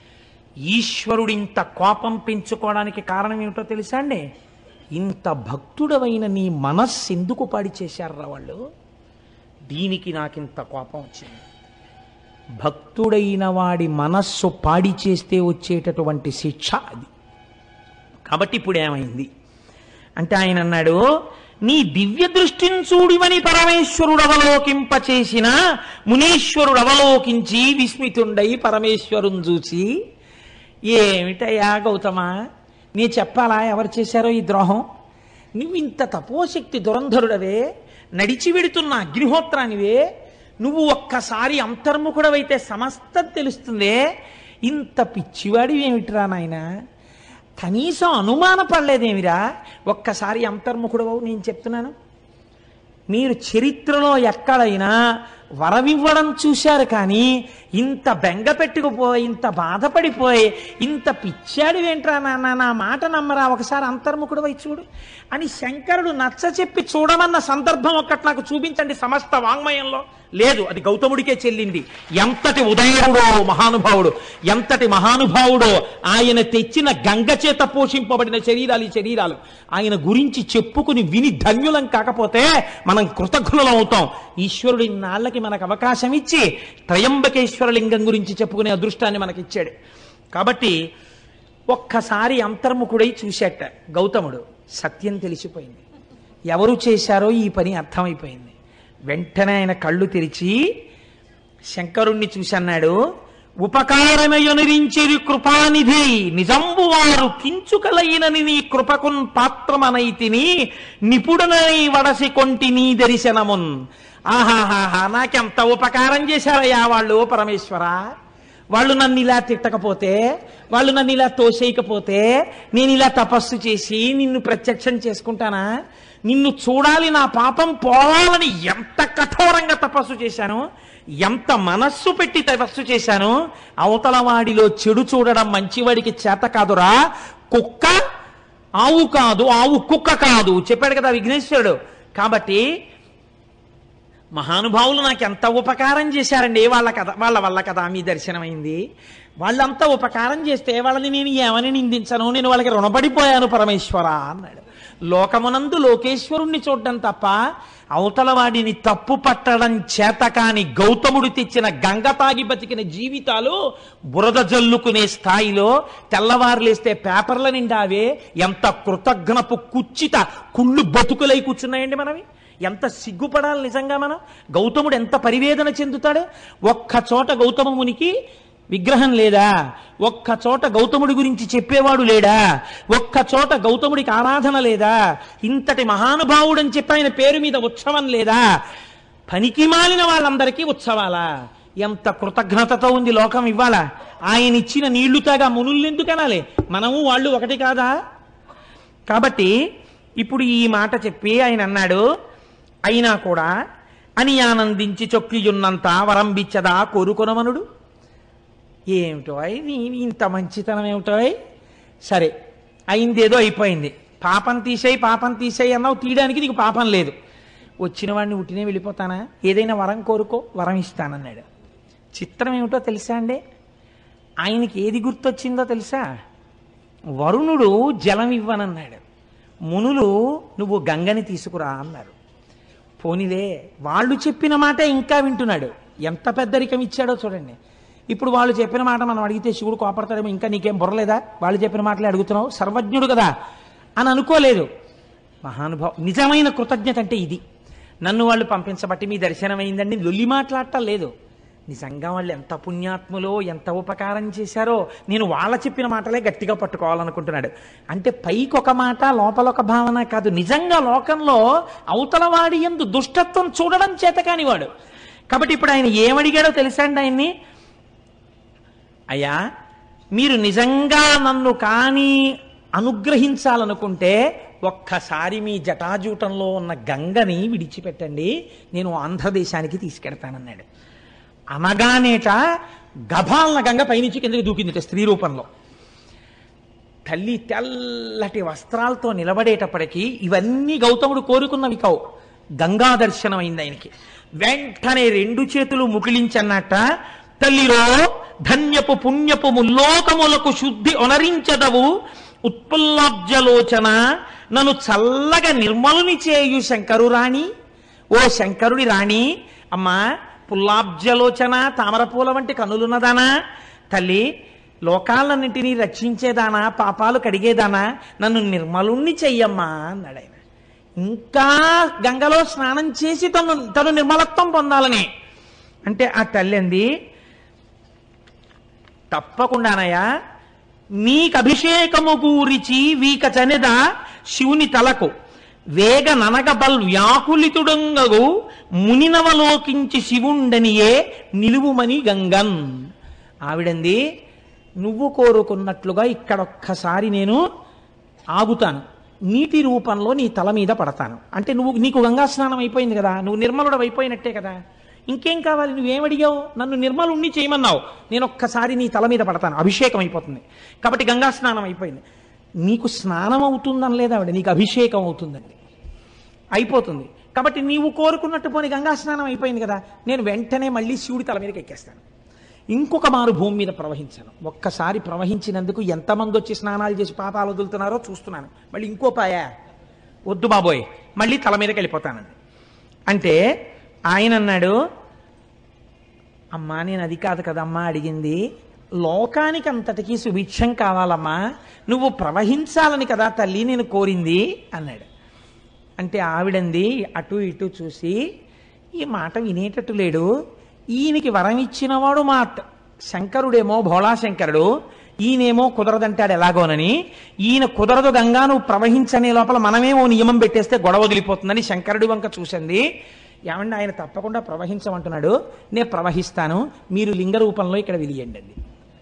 ఈశ్వరుడింత కోపం పెంచుకోవడానికి కారణం ఏమిటో తెలుసా అండి ఇంత భక్తుడవైన నీ మనస్సు ఎందుకు పాడి చేశారా వాళ్ళు దీనికి నాకింత కోపం వచ్చింది భక్తుడైన వాడి మనస్సు పాడి చేస్తే వచ్చేటటువంటి శిక్ష అది కాబట్టి ఇప్పుడు ఏమైంది అంటే ఆయన అన్నాడు నీ దివ్య దృష్టిని చూడివని పరమేశ్వరుడు అవలోకింపచేసిన మునీశ్వరుడు అవలోకించి విస్మితుండై పరమేశ్వరుని చూసి ఏమిటయ్యా గౌతమ నీ చెప్పాలా ఎవరు చేశారో ఈ ద్రోహం నువ్వు ఇంత తపోశక్తి దురంధరుడవే నడిచి వెడుతున్న అగ్నిహోత్రానివే నువ్వు ఒక్కసారి అంతర్ముఖుడవైతే సమస్తం తెలుస్తుందే ఇంత పిచ్చివాడివి ఏమిటిరా నాయనా కనీసం అనుమాన పడలేదేమిరా ఒక్కసారి అంతర్ముఖుడవు నేను చెప్తున్నాను మీరు చరిత్రలో ఎక్కడైనా వరమివ్వడం చూశారు కానీ ఇంత బెంగ పెట్టుకుపోయి ఇంత బాధపడిపోయి ఇంత పిచ్చాడు ఏంట్రా నాన్న నా మాట నమ్మరా ఒకసారి అంతర్ముఖుడు వై చూడు అని శంకరుడు నచ్చ చెప్పి చూడమన్న సందర్భం ఒక్కటి నాకు చూపించండి సమస్త వాంగ్మయంలో లేదు అది గౌతముడికే చెల్లింది ఎంతటి ఉదయుడో మహానుభావుడు ఎంతటి మహానుభావుడో ఆయన తెచ్చిన గంగ చేత పోషింపబడిన శరీరాలు ఈ శరీరాలు ఆయన గురించి చెప్పుకుని విని ధన్యులం కాకపోతే మనం కృతజ్ఞులం అవుతాం ఈశ్వరుడి నాళ్ళకి మనకు అవకాశం ఇచ్చి త్రయంబకేశ్వర లింగం గురించి చెప్పుకునే అదృష్టాన్ని మనకిచ్చాడు కాబట్టి ఒక్కసారి అంతర్ముఖుడై చూశాట గౌతముడు సత్యం తెలిసిపోయింది ఎవరు చేశారో ఈ పని అర్థమైపోయింది వెంటనే ఆయన కళ్ళు తెరిచి శంకరుణ్ణి చూసి అన్నాడు ఉపకారమయనురించిరి కృపానిధి నిజంబు వారు కించుకలైనని నీ కృపకున్ పాత్రమనైతిని నిపుణనై వడసి కొంటి నీ దర్శనమున్ ఆహాహాహా నాకెంత ఉపకారం చేశారయ్యా వాళ్ళు పరమేశ్వర వాళ్ళు నన్ను ఇలా తిట్టకపోతే వాళ్ళు నన్ను ఇలా తోసేయకపోతే నేను ఇలా తపస్సు చేసి నిన్ను ప్రత్యక్షం చేసుకుంటానా నిన్ను చూడాలి నా పాపం పోవాలని ఎంత కఠోరంగా తపస్సు చేశాను ఎంత మనస్సు పెట్టి తపస్సు చేశాను అవతల వాడిలో చెడు చూడడం మంచివాడికి చేత కాదురా కుక్క ఆవు కాదు ఆవు కుక్క కాదు చెప్పాడు కదా విఘ్నేశ్వరుడు కాబట్టి మహానుభావులు నాకు ఎంత ఉపకారం చేశారండి వాళ్ళ కథ వాళ్ళ వల్ల కదా మీ దర్శనమైంది వాళ్ళంతా ఉపకారం చేస్తే వాళ్ళని నేను ఏమని నిందించను నేను వాళ్ళకి రుణపడిపోయాను పరమేశ్వర అన్నాడు లోకమునందు లోకేశ్వరుణ్ణి చూడడం తప్ప అవతల వాడిని తప్పు పట్టడం చేత కాని గౌతముడు తెచ్చిన గంగ తాగి బతికిన జీవితాలు బురద జల్లుకునే స్థాయిలో తెల్లవారులేస్తే పేపర్ల నిండావే ఎంత కృతజ్ఞపు కుచ్చిత కుళ్ళు బతుకులై కూర్చున్నాయండి మనవి ఎంత సిగ్గుపడాలి నిజంగా మనం గౌతముడు ఎంత పరివేదన చెందుతాడు ఒక్క చోట గౌతమ మునికి విగ్రహం లేదా ఒక్క చోట గౌతముడి గురించి చెప్పేవాడు లేడా ఒక్క చోట గౌతముడికి ఆరాధన లేదా ఇంతటి మహానుభావుడని చెప్పి ఆయన పేరు మీద ఉత్సవం లేదా పనికి మాలిన వాళ్ళందరికీ ఉత్సవాలా ఎంత కృతజ్ఞతతో ఉంది లోకం ఇవ్వాల ఆయన ఇచ్చిన నీళ్లు తాగా మునుల్లెందుకు అనాలి మనము వాళ్ళు ఒకటి కాదా కాబట్టి ఇప్పుడు ఈ మాట చెప్పి ఆయన అన్నాడు అయినా కూడా అని ఆనందించి చొక్కియున్నంత వరంబిచ్చదా కోరుకొనమనుడు ఏమిటో ఇది ఇంత మంచితనం ఏమిటో సరే అయిందేదో అయిపోయింది పాపం తీసేయి పాపం తీసేయి అన్నావు తీయడానికి నీకు పాపం లేదు వచ్చిన వాడిని ఉట్టినే వెళ్ళిపోతానా ఏదైనా వరం కోరుకో వరం ఇస్తానన్నాడు చిత్రం ఏమిటో తెలుసా అండి ఆయనకి ఏది గుర్తొచ్చిందో తెలుసా వరుణుడు జలం ఇవ్వనన్నాడు మునులు నువ్వు గంగని తీసుకురా అన్నారు పోనిదే వాళ్ళు చెప్పిన మాట ఇంకా వింటున్నాడు ఎంత పెద్దరికం ఇచ్చాడో చూడండి ఇప్పుడు వాళ్ళు చెప్పిన మాట మనం అడిగితే శివుడు కోపడతాడేమో ఇంకా నీకేం బుర్రలేదా వాళ్ళు చెప్పిన మాటలే అడుగుతున్నావు సర్వజ్ఞుడు కదా అని అనుకోలేదు మహానుభావం నిజమైన కృతజ్ఞత అంటే ఇది నన్ను వాళ్ళు పంపించబట్టి మీ దర్శనమైందండి లొల్లి మాట్లాడటం లేదు నిజంగా వాళ్ళు ఎంత పుణ్యాత్ములో ఎంత ఉపకారం చేశారో నేను వాళ్ళ చెప్పిన మాటలే గట్టిగా పట్టుకోవాలనుకుంటున్నాడు అంటే పైకి ఒక మాట లోపల ఒక భావన కాదు నిజంగా లోకంలో అవతల వాడి ఎందు దుష్టత్వం చూడడం చేత కానివాడు కాబట్టి ఇప్పుడు ఆయన ఏమడిగాడో తెలుసా అండి ఆయన్ని అయ్యా మీరు నిజంగా నన్ను కానీ అనుగ్రహించాలనుకుంటే ఒక్కసారి మీ జటాజూటంలో ఉన్న గంగని విడిచిపెట్టండి నేను ఆంధ్రదేశానికి తీసుకెడతానన్నాడు అనగానేట గభాలన గంగ పైనుంచి కిందకి దూకింది స్త్రీ రూపంలో తల్లి తెల్లటి వస్త్రాలతో నిలబడేటప్పటికీ ఇవన్నీ గౌతముడు కోరుకున్నవి కావు గంగా దర్శనం అయింది ఆయనకి వెంటనే రెండు చేతులు ముకిలించన్నట్ట తల్లిలో ధన్యపు పుణ్యపు ముల్లోకములకు శుద్ధి ఒనరించదవు ఉత్పుల్లాబ్జలోచన నన్ను చల్లగా నిర్మలుని చేయు శంకరు రాణి ఓ శంకరుడి రాణి అమ్మా పుల్లాబ్జలోచన తామరపూల వంటి కనులున్నదానా తల్లి లోకాలన్నింటినీ రక్షించేదానా పాపాలు కడిగేదానా నన్ను నిర్మలుణ్ణి చెయ్యమ్మా అన్నాడు ఆయన ఇంకా గంగలో స్నానం చేసి తను తను నిర్మలత్వం పొందాలని అంటే ఆ తల్లి అంది తప్పకుండానయ్యా నీకు అభిషేకము గూరిచి వీక చనెద శివుని తలకు వేగ ననగబల్ వ్యాకులితుడంగగు మునినవలోకించి శివుండనియే నిలువుమని గంగన్ ఆవిడంది నువ్వు కోరుకున్నట్లుగా ఇక్కడొక్కసారి నేను ఆగుతాను నీటి రూపంలో నీ తల మీద పడతాను అంటే నువ్వు నీకు గంగా స్నానం అయిపోయింది కదా నువ్వు నిర్మలుడు అయిపోయినట్టే కదా ఇంకేం కావాలి నువ్వేమడిగావు నన్ను నిర్మలుణ్ణి చేయమన్నావు నేను ఒక్కసారి నీ తల మీద పడతాను అభిషేకం అయిపోతుంది కాబట్టి గంగా స్నానం అయిపోయింది నీకు స్నానం అవుతుందని లేదా ఆవిడ నీకు అభిషేకం అవుతుందండి అయిపోతుంది కాబట్టి నీవు కోరుకున్నట్టు పోని గంగా స్నానం అయిపోయింది కదా నేను వెంటనే మళ్ళీ శివుడి తల మీదకి ఎక్కేస్తాను ఇంకొక మారు భూమి మీద ప్రవహించాను ఒక్కసారి ప్రవహించినందుకు ఎంతమంది వచ్చి స్నానాలు చేసి పాపాలు వదులుతున్నారో చూస్తున్నాను మళ్ళీ ఇంకో పాయ వద్దు బాబోయ్ మళ్ళీ తల మీదకి వెళ్ళిపోతానండి అంటే ఆయన అన్నాడు అమ్మా నేను అది కాదు కదమ్మా అడిగింది లోకానికి అంతటికీ సుభిక్షం కావాలమ్మా నువ్వు ప్రవహించాలని కదా తల్లి నేను కోరింది అన్నాడు అంటే ఆవిడంది అటు ఇటు చూసి ఈ మాట వినేటట్టు లేడు ఈయనకి వరం ఇచ్చినవాడు మా శంకరుడేమో భోళాశంకరుడు ఈయనేమో కుదరదంటాడు ఎలాగోనని ఈయన కుదరదు గంగా నువ్వు ప్రవహించనే లోపల మనమేమో నియమం పెట్టేస్తే గొడవ వదిలిపోతుందని శంకరుడి వంక చూసింది ఏమండి ఆయన తప్పకుండా ప్రవహించమంటున్నాడు నేను ప్రవహిస్తాను మీరు లింగ రూపంలో ఇక్కడ వెలియండి అంది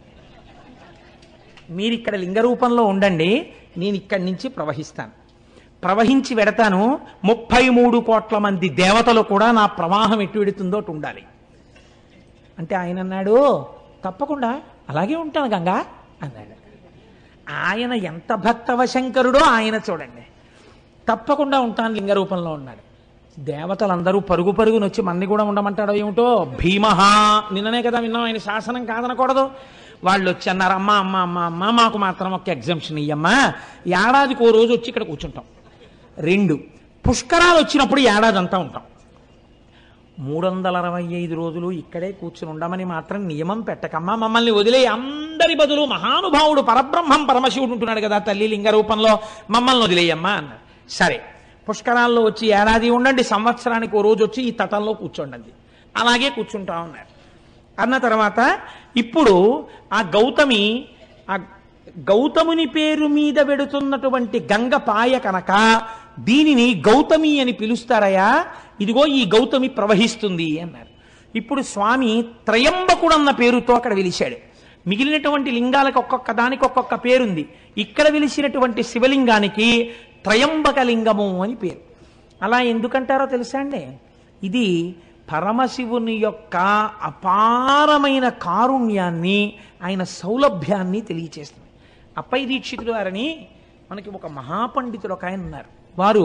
మీరు ఇక్కడ లింగ రూపంలో ఉండండి నేను ఇక్కడి నుంచి ప్రవహిస్తాను ప్రవహించి వెడతాను ముప్పై మూడు కోట్ల మంది దేవతలు కూడా నా ప్రవాహం ఎటు వెడుతుందో అటు ఉండాలి అంటే ఆయన అన్నాడు తప్పకుండా అలాగే ఉంటాను గంగా అన్నాడు ఆయన ఎంత భక్తవశంకరుడో ఆయన చూడండి తప్పకుండా ఉంటాను లింగ రూపంలో ఉన్నాడు దేవతలందరూ పరుగు పరుగున వచ్చి మన్ని కూడా ఉండమంటాడో ఏమిటో భీమహ నిన్ననే కదా విన్నాం ఆయన శాసనం కాదనకూడదు వాళ్ళు వచ్చి అన్నారు అమ్మ అమ్మ అమ్మ అమ్మ మాకు మాత్రం ఒక ఎగ్జామ్షన్ ఇయ్యమ్మా ఏడాదికి ఓ రోజు వచ్చి ఇక్కడ కూర్చుంటాం రెండు పుష్కరాలు వచ్చినప్పుడు ఏడాది అంతా ఉంటాం మూడు వందల అరవై ఐదు రోజులు ఇక్కడే కూర్చుని ఉండమని మాత్రం నియమం పెట్టకమ్మా మమ్మల్ని వదిలే అందరి బదులు మహానుభావుడు పరబ్రహ్మం పరమశివుడు ఉంటున్నాడు కదా తల్లి లింగ రూపంలో మమ్మల్ని వదిలేయమ్మా అన్నారు సరే పుష్కరాల్లో వచ్చి ఏడాది ఉండండి సంవత్సరానికి ఓ రోజు వచ్చి ఈ తటంలో కూర్చోండి అలాగే కూర్చుంటా ఉన్నారు అన్న తర్వాత ఇప్పుడు ఆ గౌతమి ఆ గౌతముని పేరు మీద వెడుతున్నటువంటి గంగ పాయ కనుక దీనిని గౌతమి అని పిలుస్తారయా ఇదిగో ఈ గౌతమి ప్రవహిస్తుంది అన్నారు ఇప్పుడు స్వామి త్రయంబకుడు అన్న పేరుతో అక్కడ వెలిశాడు మిగిలినటువంటి లింగాలకు ఒక్కొక్క దానికి ఒక్కొక్క పేరుంది ఇక్కడ వెలిసినటువంటి శివలింగానికి త్రయంబక లింగము అని పేరు అలా ఎందుకంటారో తెలుసా అండి ఇది పరమశివుని యొక్క అపారమైన కారుణ్యాన్ని ఆయన సౌలభ్యాన్ని తెలియచేస్తుంది అప్పై దీక్షితులు వారని మనకి ఒక మహాపండితుడు ఒక ఆయన ఉన్నారు వారు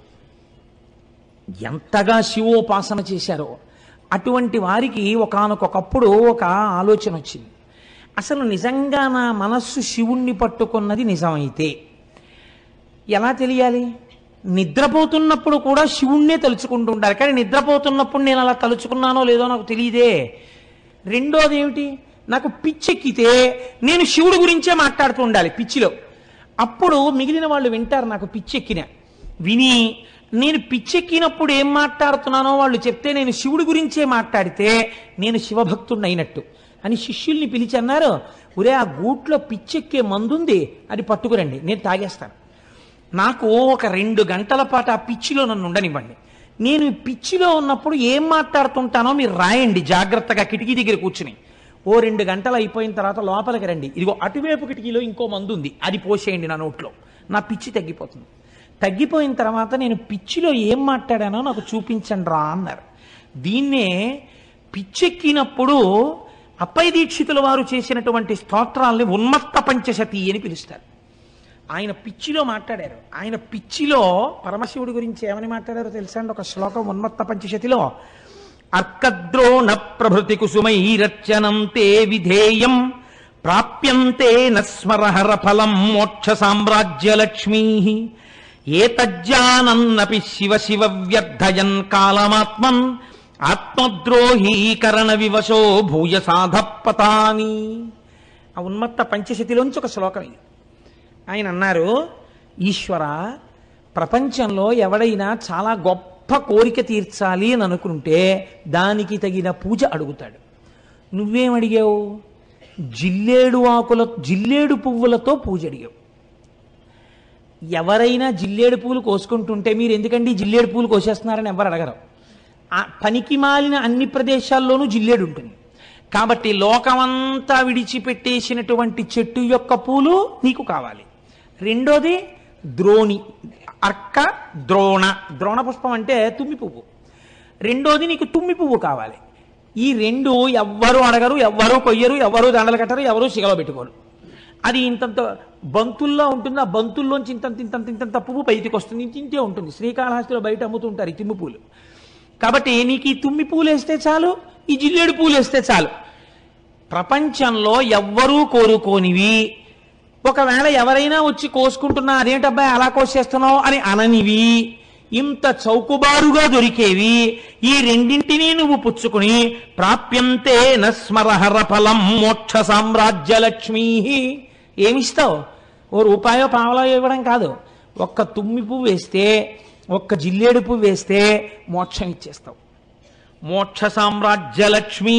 ఎంతగా శివోపాసన చేశారో అటువంటి వారికి ఒకానొకప్పుడు ఒక ఆలోచన వచ్చింది అసలు నిజంగా నా మనస్సు శివుణ్ణి పట్టుకున్నది నిజమైతే ఎలా తెలియాలి నిద్రపోతున్నప్పుడు కూడా శివుణ్ణే తలుచుకుంటూ ఉంటారు కానీ నిద్రపోతున్నప్పుడు నేను అలా తలుచుకున్నానో లేదో నాకు తెలియదే రెండోది ఏమిటి నాకు పిచ్చెక్కితే నేను శివుడు గురించే మాట్లాడుతూ ఉండాలి పిచ్చిలో అప్పుడు మిగిలిన వాళ్ళు వింటారు నాకు పిచ్చెక్కిన విని నేను పిచ్చెక్కినప్పుడు ఏం మాట్లాడుతున్నానో వాళ్ళు చెప్తే నేను శివుడి గురించే మాట్లాడితే నేను శివభక్తుడిని అయినట్టు అని శిష్యుల్ని పిలిచి అన్నారు ఒరే ఆ గూట్లో పిచ్చెక్కే మందుంది అది పట్టుకురండి నేను తాగేస్తాను నాకు ఒక రెండు గంటల పాటు ఆ పిచ్చిలో నన్ను ఉండనివ్వండి నేను ఈ పిచ్చిలో ఉన్నప్పుడు ఏం మాట్లాడుతుంటానో మీరు రాయండి జాగ్రత్తగా కిటికీ దగ్గర కూర్చుని ఓ రెండు గంటలు అయిపోయిన తర్వాత లోపలికి రండి ఇదిగో అటువైపు కిటికీలో ఇంకో మందు ఉంది అది పోసేయండి నా నోట్లో నా పిచ్చి తగ్గిపోతుంది తగ్గిపోయిన తర్వాత నేను పిచ్చిలో ఏం మాట్లాడానో నాకు చూపించండి రా అన్నారు దీన్నే పిచ్చెక్కినప్పుడు అప్పై దీక్షితుల వారు చేసినటువంటి స్తోత్రాల్ని ఉన్మత్త పంచశతి అని పిలుస్తారు ఆయన పిచ్చిలో మాట్లాడారు ఆయన పిచ్చిలో పరమశివుడి గురించి ఏమని మాట్లాడారో తెలుసా అండి ఒక శ్లోకం ఉన్మత్త పంచశతిలో అర్కద్రోణ ప్రభృతి కుసుమైరర్చనం తే విధేయం ప్రాప్యంతే నస్మరహర ఫలం మోక్ష సామ్రాజ్యలక్ష్మీ ఏతజ్జానన్నపి శివ శివ వ్యర్థయన్ కాలమాత్మన్ ఆత్మద్రోహీకరణ వివశో భూయ సాధపతాని ఆ ఉన్మత్త పంచశతిలోంచి ఒక శ్లోకం ఇది ఆయన అన్నారు ఈశ్వర ప్రపంచంలో ఎవడైనా చాలా గొప్ప కోరిక తీర్చాలి అని అనుకుంటే దానికి తగిన పూజ అడుగుతాడు నువ్వేం అడిగావు జిల్లేడు ఆకుల జిల్లేడు పువ్వులతో పూజ అడిగావు ఎవరైనా జిల్లేడు పూలు కోసుకుంటుంటే మీరు ఎందుకండి జిల్లేడు పూలు కోసేస్తున్నారని ఎవరు అడగరు ఆ పనికి మాలిన అన్ని ప్రదేశాల్లోనూ జిల్లేడు ఉంటుంది కాబట్టి లోకమంతా విడిచిపెట్టేసినటువంటి చెట్టు యొక్క పూలు నీకు కావాలి రెండోది ద్రోణి అర్క ద్రోణ ద్రోణ పుష్పం అంటే తుమ్మి పువ్వు రెండోది నీకు తుమ్మి పువ్వు కావాలి ఈ రెండు ఎవ్వరు అడగరు ఎవ్వరు కొయ్యరు ఎవరు దండలు కట్టరు ఎవరు సిగలో పెట్టుకోరు అది ఇంతంత బంతుల్లో ఉంటుంది ఆ బంతుల్లోంచి ఇంతంత ఇంతంత ఇంతంత పువ్వు బయటికి వస్తుంది ఇంత ఇంతే ఉంటుంది శ్రీకాళహస్తిలో బయట అమ్ముతుంటారు ఈ తుమ్మి పూలు కాబట్టి నీకు ఈ తుమ్మి పూలు వేస్తే చాలు ఈ జిల్లేడు పూలు వేస్తే చాలు ప్రపంచంలో ఎవ్వరూ కోరుకోనివి ఒకవేళ ఎవరైనా వచ్చి కోసుకుంటున్నా అదేంటబ్బాయి అలా కోసేస్తున్నావు అని అననివి ఇంత చౌకబారుగా దొరికేవి ఈ రెండింటినీ నువ్వు పుచ్చుకుని ప్రాప్యంతే నస్మరహర ఫలం మోక్ష సామ్రాజ్య లక్ష్మీ ఏమిస్తావు ఓ రూపాయో పావలో ఇవ్వడం కాదు ఒక్క తుమ్మి పువ్వు వేస్తే ఒక్క జిల్లేడు పువ్వు వేస్తే మోక్షం ఇచ్చేస్తావు మోక్ష సామ్రాజ్యలక్ష్మీ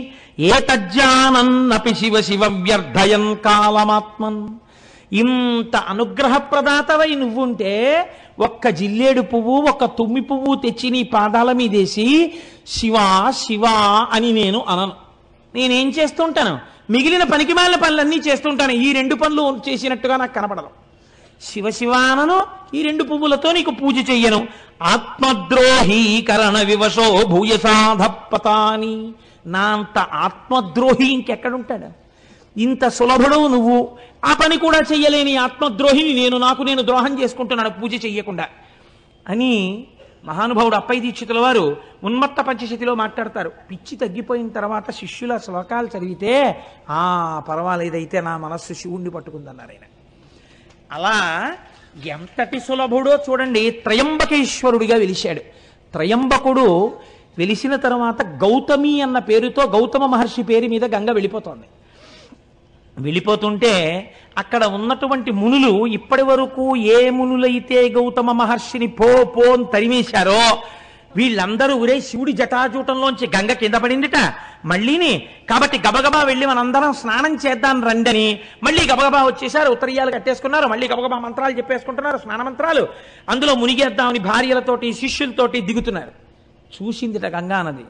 ఏతజ్జానన్నపి శివ శివ వ్యర్థయన్ కాలమాత్మన్ ఇంత అనుగ్రహప్రదాతవై నువ్వుంటే ఒక్క జిల్లేడు పువ్వు ఒక్క తుమ్మి పువ్వు తెచ్చి నీ పాదాల మీదేసి శివా శివా అని నేను అనను నేనేం చేస్తుంటాను మిగిలిన పనికిమాలిన పనులన్నీ చేస్తుంటాను ఈ రెండు పనులు చేసినట్టుగా నాకు కనపడదు శివ శివానను ఈ రెండు పువ్వులతో నీకు పూజ చెయ్యను ఆత్మద్రోహీకరణ వివశో భూయసాధపతాని నా అంత ఆత్మద్రోహి ఇంకెక్కడుంటాడు ఇంత సులభుడు నువ్వు ఆ పని కూడా చెయ్యలేని ఆత్మద్రోహిని నేను నాకు నేను ద్రోహం చేసుకుంటున్నాను పూజ చెయ్యకుండా అని మహానుభావుడు అప్పై దీక్షితుల వారు ఉన్మత్త పంచశతిలో మాట్లాడతారు పిచ్చి తగ్గిపోయిన తర్వాత శిష్యుల శ్లోకాలు చదివితే ఆ పర్వాలేదైతే నా మనస్సు శివుణ్ణి పట్టుకుందన్నారు ఆయన అలా ఎంతటి సులభుడో చూడండి త్రయంబకేశ్వరుడిగా వెలిశాడు త్రయంబకుడు వెలిసిన తర్వాత గౌతమి అన్న పేరుతో గౌతమ మహర్షి పేరు మీద గంగ వెళ్ళిపోతోంది వెళ్ళిపోతుంటే అక్కడ ఉన్నటువంటి మునులు ఇప్పటి వరకు ఏ మునులైతే గౌతమ మహర్షిని పో పో అని తరిమేశారో వీళ్ళందరూ ఒరే శివుడి జటాజూటంలోంచి గంగ కింద పడిందిట మళ్ళీని కాబట్టి గబగబా వెళ్ళి మనందరం స్నానం చేద్దాం రండని మళ్ళీ గబగబా వచ్చేసారు ఉత్తరీయాలు కట్టేసుకున్నారు మళ్ళీ గబగబా మంత్రాలు చెప్పేసుకుంటున్నారు స్నాన మంత్రాలు అందులో మునిగేద్దామని భార్యలతోటి శిష్యులతోటి దిగుతున్నారు చూసిందిట గంగా నది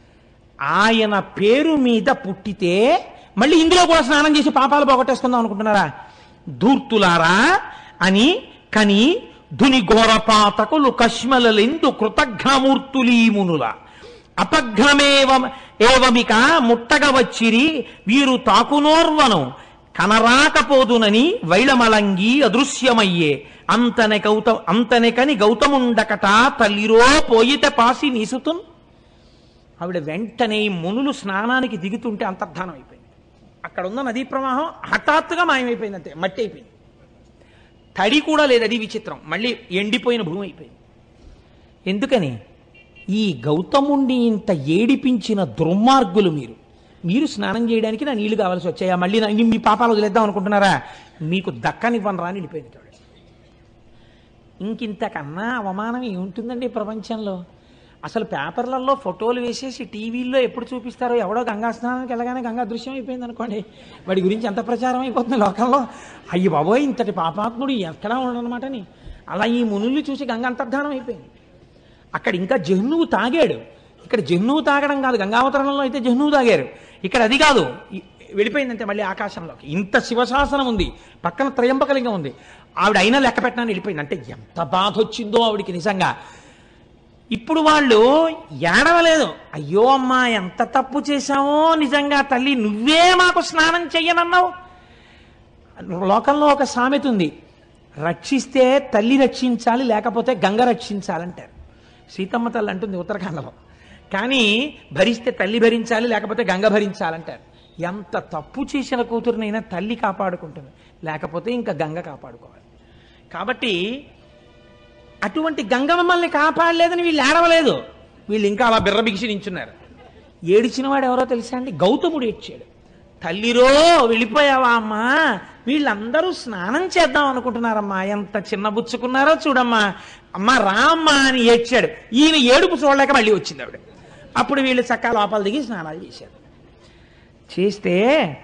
ఆయన పేరు మీద పుట్టితే మళ్ళీ ఇందులో కూడా స్నానం చేసి పాపాలు పోగొట్టేసుకుందాం అనుకుంటున్నారా ధూర్తులారా అని కని ధుని ఘోరపాతకులు కష్మలలెందు కృతఘ్నమూర్తులీమునుల అపఘ్నమేవ ఏవమిక ముట్టగ వచ్చిరి వీరు తాకునోర్వను కనరాకపోదునని వైళమలంగి అదృశ్యమయ్యే అంతనే గౌత అంతనెకని గౌతముండకట తల్లిరో పోయిత పాసి నీసుతున్ ఆవిడ వెంటనే ఈ మునులు స్నానానికి దిగుతుంటే అంతర్ధానం అయిపోయింది అక్కడ ఉన్న నదీ ప్రవాహం హఠాత్తుగా మాయమైపోయింది అంతే మట్టి అయిపోయింది తడి కూడా లేదు అది విచిత్రం మళ్ళీ ఎండిపోయిన భూమి అయిపోయింది ఎందుకని ఈ గౌతముణ్ణి ఇంత ఏడిపించిన దుర్మార్గులు మీరు మీరు స్నానం చేయడానికి నా నీళ్లు కావాల్సి వచ్చాయా మళ్ళీ నా- మీ పాపాలు వదిలేద్దాం అనుకుంటున్నారా మీకు దక్కనివ్వను రాని వెళ్ళిపోయింది ఆవిడ. ఇంకింతకన్నా అవమానం ఏముంటుందండి ఈ ప్రపంచంలో అసలు పేపర్లలో ఫోటోలు వేసేసి టీవీల్లో ఎప్పుడు చూపిస్తారో ఎవడో గంగా స్నానానికి వెళ్ళగానే గంగా దృశ్యం అయిపోయింది అనుకోండి వాడి గురించి ఎంత ప్రచారం అయిపోతుంది లోకంలో అయ్యి బాబోయ్ ఇంతటి పాపాత్ముడు ఎక్కడా ఉండనమాటని అలా ఈ మునుల్ని చూసి గంగ అంతర్ధానం అయిపోయింది అక్కడ ఇంకా జహ్నువు తాగాడు ఇక్కడ జహ్నువు తాగడం కాదు గంగావతరణంలో అయితే జహ్నువు తాగారు ఇక్కడ అది కాదు ఈ- వెళ్ళిపోయిందంటే మళ్ళీ ఆకాశంలోకి ఇంత శివశాసనం ఉంది పక్కన త్రయంబకలింగం ఉంది ఆవిడ అయినా లెక్క పెట్టడానికి వెళ్ళిపోయింది అంటే ఎంత బాధ వచ్చిందో ఆవిడికి నిజంగా ఇప్పుడు వాళ్ళు ఏడవలేదు అయ్యో అమ్మా ఎంత తప్పు చేశామో నిజంగా తల్లి నువ్వే మాకు స్నానం చెయ్యనన్నావు లోకంలో ఒక సామెత ఉంది రక్షిస్తే తల్లి రక్షించాలి లేకపోతే గంగ రక్షించాలంటారు సీతమ్మ తల్లి అంటుంది ఉత్తరాఖండలో కానీ భరిస్తే తల్లి భరించాలి లేకపోతే గంగ భరించాలంటారు ఎంత తప్పు చేసిన కూతురునైనా తల్లి కాపాడుకుంటుంది లేకపోతే ఇంకా గంగ కాపాడుకోవాలి కాబట్టి అటువంటి గంగ మమ్మల్ని కాపాడలేదని వీళ్ళు ఏడవలేదు వీళ్ళు ఇంకా అలా బిర్రబిగిసి నించున్నారు ఏడిచిన వాడు ఎవరో తెలుసా అండి గౌతముడు ఏడ్చాడు తల్లిరో వెళ్ళిపోయావా అమ్మా వీళ్ళందరూ స్నానం చేద్దాం అనుకుంటున్నారమ్మా ఎంత చిన్నబుచ్చుకున్నారో చూడమ్మా అమ్మా రామ్మా అని ఏడ్చాడు ఈయన ఏడుపు చూడలేక మళ్ళీ వచ్చింది ఆవిడ అప్పుడు వీళ్ళు చక్కా లోపల దిగి స్నానాలు చేశారు చేస్తే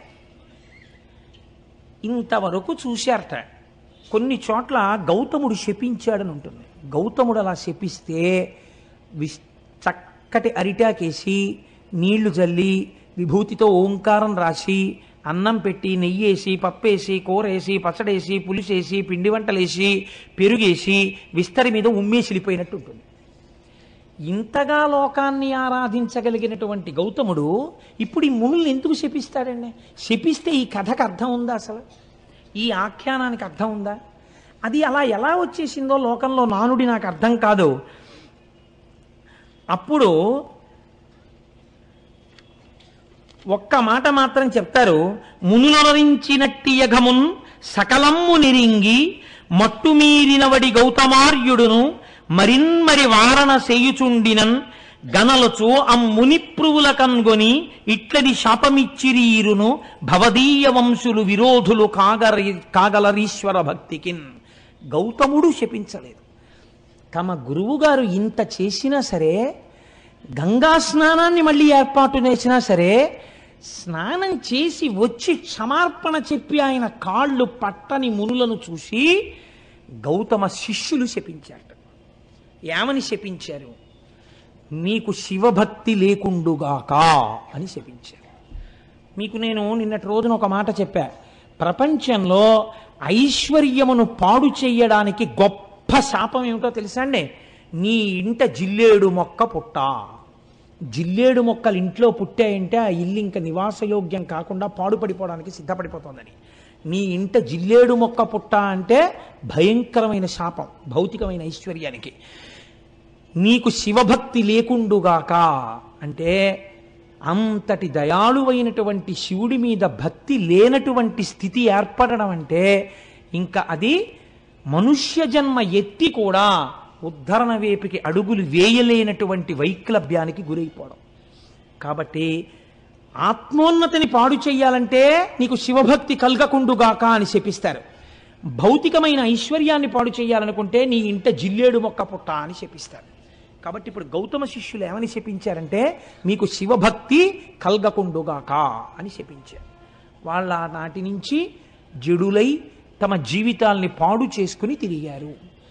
ఇంతవరకు చూశారట కొన్ని చోట్ల గౌతముడు శపించాడని ఉంటుంది గౌతముడు అలా శపిస్తే విస్ చక్కటి అరిటాకేసి నీళ్లు జల్లి విభూతితో ఓంకారం రాసి అన్నం పెట్టి నెయ్యేసి పప్పేసి కూరేసి పచ్చడేసి పులిసేసి పిండి వంటలేసి పెరుగేసి విస్తరి మీద ఉమ్మేసి వెళ్ళిపోయినట్టు ఉంటుంది ఇంతగా లోకాన్ని ఆరాధించగలిగినటువంటి గౌతముడు ఇప్పుడు ఈ మునుల్ని ఎందుకు శపిస్తాడండి శపిస్తే ఈ కథకు అర్థం ఉందా అసలు ఈ ఆఖ్యానానికి అర్థం ఉందా అది అలా ఎలా వచ్చేసిందో లోకంలో నానుడి నాకు అర్థం కాదు అప్పుడు ఒక్క మాట మాత్రం చెప్తారు మునులరించినట్టి యఘమున్ సకలమ్ము నిరింగి మట్టుమీరినవడి గౌతమార్యుడును మరిన్మరి వారణ సేయుచుండినన్ గనలచు అమ్మునిప్రువుల కన్గొని ఇట్లది శాపమిచ్చిరీరును భవదీయ వంశులు విరోధులు కాగరి కాగలరీశ్వర భక్తికిన్ గౌతముడు శపించలేదు తమ గురువుగారు ఇంత చేసినా సరే గంగా స్నానాన్ని మళ్ళీ ఏర్పాటు చేసినా సరే స్నానం చేసి వచ్చి క్షమార్పణ చెప్పి ఆయన కాళ్ళు పట్టని మునులను చూసి గౌతమ శిష్యులు శపించారు ఏమని శపించారు నీకు శివభక్తి లేకుండుగాక అని శపించారు మీకు నేను నిన్నటి రోజున ఒక మాట చెప్పా ప్రపంచంలో ఐశ్వర్యమును పాడు చెయ్యడానికి గొప్ప శాపం ఏమిటో తెలుసా అండి నీ ఇంట జిల్లేడు మొక్క పుట్ట జిల్లేడు మొక్కలు ఇంట్లో పుట్టాయంటే ఆ ఇల్లు ఇంకా నివాసయోగ్యం కాకుండా పాడుపడిపోవడానికి సిద్ధపడిపోతుందని నీ ఇంట జిల్లేడు మొక్క పుట్ట అంటే భయంకరమైన శాపం భౌతికమైన ఐశ్వర్యానికి నీకు శివభక్తి లేకుండుగాక అంటే అంతటి దయాళువైనటువంటి శివుడి మీద భక్తి లేనటువంటి స్థితి ఏర్పడడం అంటే ఇంకా అది మనుష్య జన్మ ఎత్తి కూడా ఉద్ధరణ వేపికి అడుగులు వేయలేనటువంటి వైక్లభ్యానికి గురైపోవడం కాబట్టి ఆత్మోన్నతిని పాడు చెయ్యాలంటే నీకు శివభక్తి కలగకుండుగాక అని శపిస్తారు భౌతికమైన ఐశ్వర్యాన్ని పాడు చేయాలనుకుంటే నీ ఇంట జిల్లేడు మొక్క పుట్ట అని శపిస్తారు కాబట్టి ఇప్పుడు గౌతమ శిష్యులు ఏమని శపించారంటే మీకు శివభక్తి కల్గకుండుగాక అని శపించారు వాళ్ళ నాటి నుంచి జడులై తమ జీవితాల్ని పాడు చేసుకుని తిరిగారు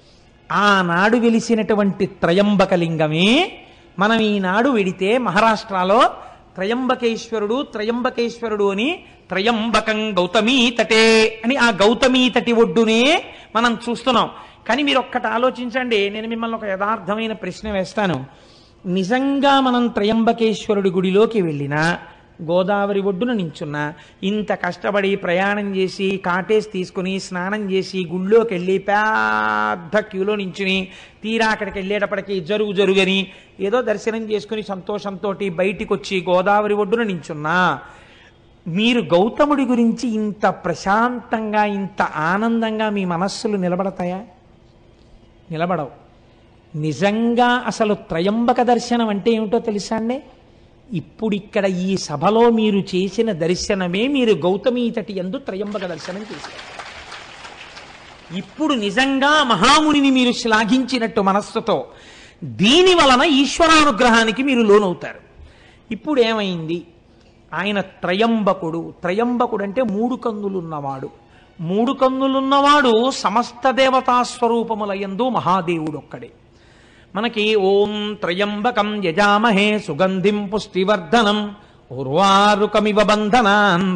ఆనాడు వెలిసినటువంటి త్రయంబకలింగమే మనం ఈనాడు వెడితే మహారాష్ట్రలో త్రయంబకేశ్వరుడు త్రయంబకేశ్వరుడు అని త్రయంబకం గౌతమీ తటే అని ఆ గౌతమీ తటి ఒడ్డునే మనం చూస్తున్నాం కానీ మీరు ఒక్కటి ఆలోచించండి నేను మిమ్మల్ని ఒక యథార్థమైన ప్రశ్న వేస్తాను నిజంగా మనం త్రయంబకేశ్వరుడి గుడిలోకి వెళ్ళినా గోదావరి ఒడ్డున నించున్నా ఇంత కష్టపడి ప్రయాణం చేసి కాటేసి తీసుకుని స్నానం చేసి గుళ్ళోకి వెళ్ళి పెద్ద క్యూలో నించుని తీరా అక్కడికి వెళ్ళేటప్పటికి జరుగు జరుగని ఏదో దర్శనం చేసుకుని సంతోషంతో బయటికి వచ్చి గోదావరి ఒడ్డున నించున్నా మీరు గౌతముడి గురించి ఇంత ప్రశాంతంగా ఇంత ఆనందంగా మీ మనస్సులు నిలబడతాయా నిలబడవు నిజంగా అసలు త్రయంబక దర్శనం అంటే ఏమిటో తెలుసా అండి ఇప్పుడు ఇక్కడ ఈ సభలో మీరు చేసిన దర్శనమే మీరు గౌతమీ తటి ఎందు త్రయంబక దర్శనం చేశారు ఇప్పుడు నిజంగా మహామునిని మీరు శ్లాఘించినట్టు మనస్సుతో దీని వలన ఈశ్వరానుగ్రహానికి మీరు లోనవుతారు ఇప్పుడు ఏమైంది ఆయన త్రయంబకుడు త్రయంబకుడు అంటే మూడు కన్నులున్నవాడు మూడు కన్నులున్నవాడు సమస్త దేవతా స్వరూపములయందు మహాదేవుడు ఒక్కడే మనకి ఓం త్రయంబకం యజామహే సుగంధిం పుష్టివర్ధనం ఉర్వారుకమివ బంధనాన్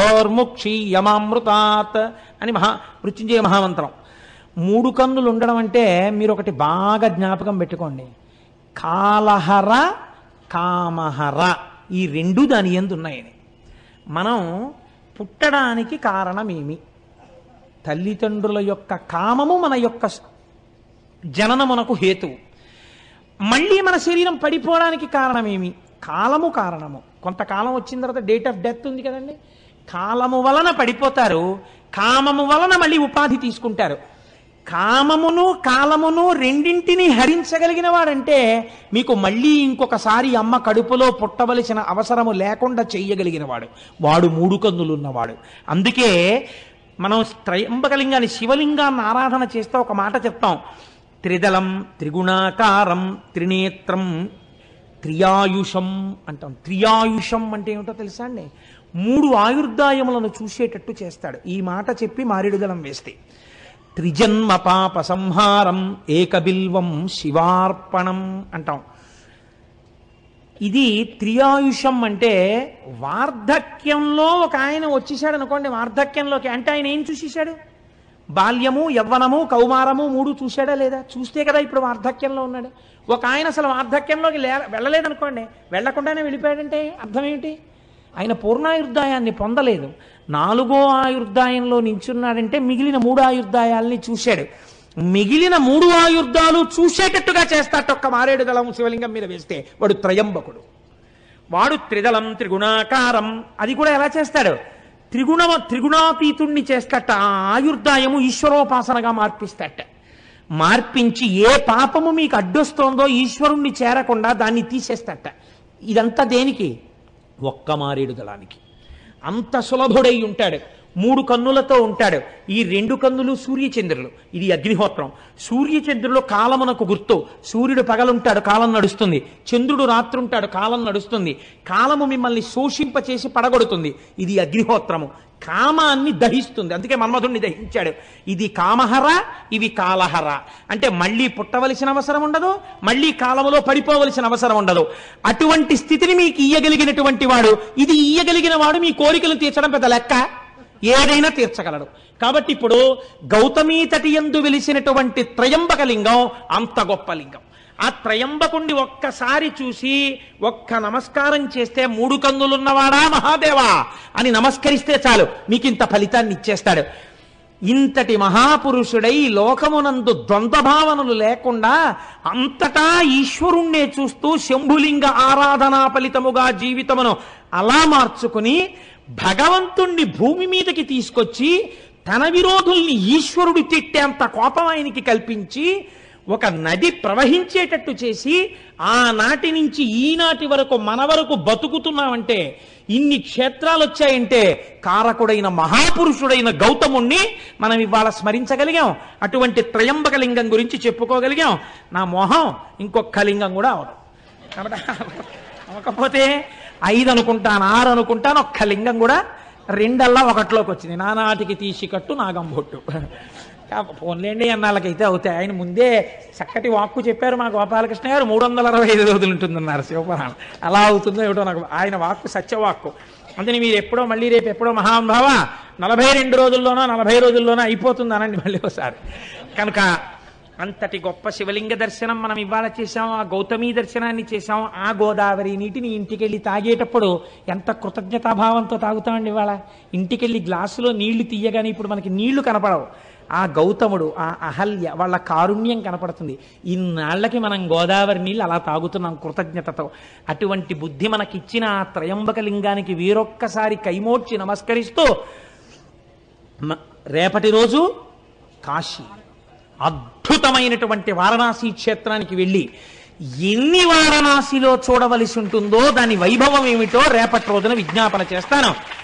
మృత్యోర్ముక్షీయమామృతాత్ అని మహా మృత్యుంజయ మహామంత్రం మూడు కన్నులు ఉండడం అంటే మీరు ఒకటి బాగా జ్ఞాపకం పెట్టుకోండి కాలహర కామహర ఈ రెండు దాని ఎందు ఉన్నాయని మనం పుట్టడానికి కారణమేమి తల్లిదండ్రుల యొక్క కామము మన యొక్క జననమునకు హేతువు మళ్ళీ మన శరీరం పడిపోవడానికి కారణమేమి కాలము కారణము కొంతకాలం వచ్చిన తర్వాత డేట్ ఆఫ్ డెత్ ఉంది కదండి కాలము వలన పడిపోతారు కామము వలన మళ్ళీ ఉపాధి తీసుకుంటారు కామమును కాలమును రెండింటిని హరించగలిగిన వాడంటే మీకు మళ్ళీ ఇంకొకసారి అమ్మ కడుపులో పుట్టవలసిన అవసరము లేకుండా చెయ్యగలిగిన వాడు వాడు మూడు కన్నులు ఉన్నవాడు అందుకే మనం త్రయంబకలింగాన్ని శివలింగాన్ని ఆరాధన చేస్తే ఒక మాట చెప్తాం త్రిదలం త్రిగుణాకారం త్రినేత్రం త్రియాయుషం అంటాం త్రియాయుషం అంటే ఏమిటో తెలుసా అండి మూడు ఆయుర్దాయములను చూసేటట్టు చేస్తాడు ఈ మాట చెప్పి మారేడుదలం వేస్తే త్రిజన్మ పాప సంహారం ఏకబిల్వం శివార్పణం అంటాం ఇది త్రియాయుషం అంటే వార్ధక్యంలో ఒక ఆయన వచ్చేసాడు అనుకోండి వార్ధక్యంలోకి అంటే ఆయన ఏం చూసేశాడు బాల్యము యవ్వనము కౌమారము మూడు చూశాడా లేదా చూస్తే కదా ఇప్పుడు వార్ధక్యంలో ఉన్నాడు ఒక ఆయన అసలు వార్ధక్యంలోకి లే వెళ్ళలేదనుకోండి వెళ్లకుండానే వెళ్ళిపోయాడంటే అర్థం ఏమిటి ఆయన పూర్ణాయుర్దాయాన్ని పొందలేదు నాలుగో ఆయుర్దాయంలో నించున్నాడంటే మిగిలిన మూడు ఆయుర్దాయాల్ని చూశాడు మిగిలిన మూడు ఆయుర్దాలు చూసేటట్టుగా చేస్తాట ఒక్క మారేడు దళం శివలింగం మీద వేస్తే వాడు త్రయంబకుడు వాడు త్రిదళం త్రిగుణాకారం అది కూడా ఎలా చేస్తాడు త్రిగుణ త్రిగుణాతీతుణ్ణి చేస్తట ఆ ఆయుర్దాయము ఈశ్వరోపాసనగా మార్పిస్తట మార్పించి ఏ పాపము మీకు అడ్డొస్తోందో ఈశ్వరుణ్ణి చేరకుండా దాన్ని తీసేస్తట ఇదంతా దేనికి ఒక్క మారేడు దళానికి అంత సులభుడై ఉంటాడు మూడు కన్నులతో ఉంటాడు ఈ రెండు కన్నులు సూర్యచంద్రులు ఇది అగ్నిహోత్రం సూర్యచంద్రులు కాలమునకు గుర్తు సూర్యుడు పగలుంటాడు కాలం నడుస్తుంది చంద్రుడు రాత్రుంటాడు కాలం నడుస్తుంది కాలము మిమ్మల్ని శోషింపచేసి పడగొడుతుంది ఇది అగ్నిహోత్రము కామాన్ని దహిస్తుంది అందుకే మన్మధుణ్ణి దహించాడు ఇది కామహర ఇవి కాలహర అంటే మళ్ళీ పుట్టవలసిన అవసరం ఉండదు మళ్ళీ కాలములో పడిపోవలసిన అవసరం ఉండదు అటువంటి స్థితిని మీకు ఇయ్యగలిగినటువంటి వాడు ఇది ఇయ్యగలిగిన వాడు మీ కోరికలు తీర్చడం పెద్ద లెక్క ఏదైనా తీర్చగలడు కాబట్టి ఇప్పుడు గౌతమీ తటి ఎందు వెలిసినటువంటి త్రయంబక లింగం అంత గొప్ప లింగం ఆ త్రయంబకుండి ఒక్కసారి చూసి ఒక్క నమస్కారం చేస్తే మూడు కందులున్నవాడా మహాదేవా అని నమస్కరిస్తే చాలు మీకు ఇంత ఫలితాన్ని ఇచ్చేస్తాడు ఇంతటి మహాపురుషుడై లోకమునందు ద్వంద్వ భావనలు లేకుండా అంతటా ఈశ్వరుణ్ణే చూస్తూ శంభులింగ ఆరాధనా ఫలితముగా జీవితమును అలా మార్చుకుని భగవంతుణ్ణి భూమి మీదకి తీసుకొచ్చి తన విరోధుల్ని ఈశ్వరుడు తిట్టేంత కోపం ఆయనకి కల్పించి ఒక నది ప్రవహించేటట్టు చేసి ఆనాటి నుంచి ఈనాటి వరకు మన వరకు బతుకుతున్నామంటే ఇన్ని క్షేత్రాలు వచ్చాయంటే కారకుడైన మహాపురుషుడైన గౌతముణ్ణి మనం ఇవాళ స్మరించగలిగాం అటువంటి త్రయంబక లింగం గురించి చెప్పుకోగలిగాం నా మొహం ఇంకొక లింగం కూడా అవదు కాబట్టి అవ్వకపోతే ఐదు అనుకుంటాను ఆరు అనుకుంటాను ఒక్క లింగం కూడా రెండల్లా ఒకటిలోకి వచ్చింది నానాటికి తీసి కట్టు నాగంబొట్టు పోన్లేండి అన్నాళ్ళకైతే అవుతాయి ఆయన ముందే చక్కటి వాక్కు చెప్పారు మా గోపాలకృష్ణ గారు మూడు వందల అరవై ఐదు రోజులు ఉంటుందన్నారు శివపురాణం అలా అవుతుందో ఏమిటో నాకు ఆయన వాక్కు సత్యవాక్కు అందుకని మీరు ఎప్పుడో మళ్ళీ రేపు ఎప్పుడో మహానుభావ నలభై రెండు రోజుల్లోనో నలభై రోజుల్లోనో అయిపోతుంది అనండి మళ్ళీ ఒకసారి కనుక అంతటి గొప్ప శివలింగ దర్శనం మనం ఇవాళ చేశాం ఆ గౌతమి దర్శనాన్ని చేశాం ఆ గోదావరి నీటిని ఇంటికెళ్ళి తాగేటప్పుడు ఎంత కృతజ్ఞతాభావంతో తాగుతామండి ఇవాళ ఇంటికెళ్ళి గ్లాసులో నీళ్లు తీయగానే ఇప్పుడు మనకి నీళ్లు కనపడవు ఆ గౌతముడు ఆ అహల్య వాళ్ళ కారుణ్యం కనపడుతుంది ఇన్నాళ్లకి మనం గోదావరి నీళ్ళు అలా తాగుతున్నాం కృతజ్ఞతతో అటువంటి బుద్ధి మనకిచ్చిన ఆ త్రయంబక లింగానికి వీరొక్కసారి కైమోడ్చి నమస్కరిస్తూ మ- రేపటి రోజు కాశీ అద్భుతమైనటువంటి వారణాసి క్షేత్రానికి వెళ్ళి ఎన్ని వారణాసిలో చూడవలసి ఉంటుందో దాని వైభవం ఏమిటో రేపటి రోజున విజ్ఞాపన చేస్తాను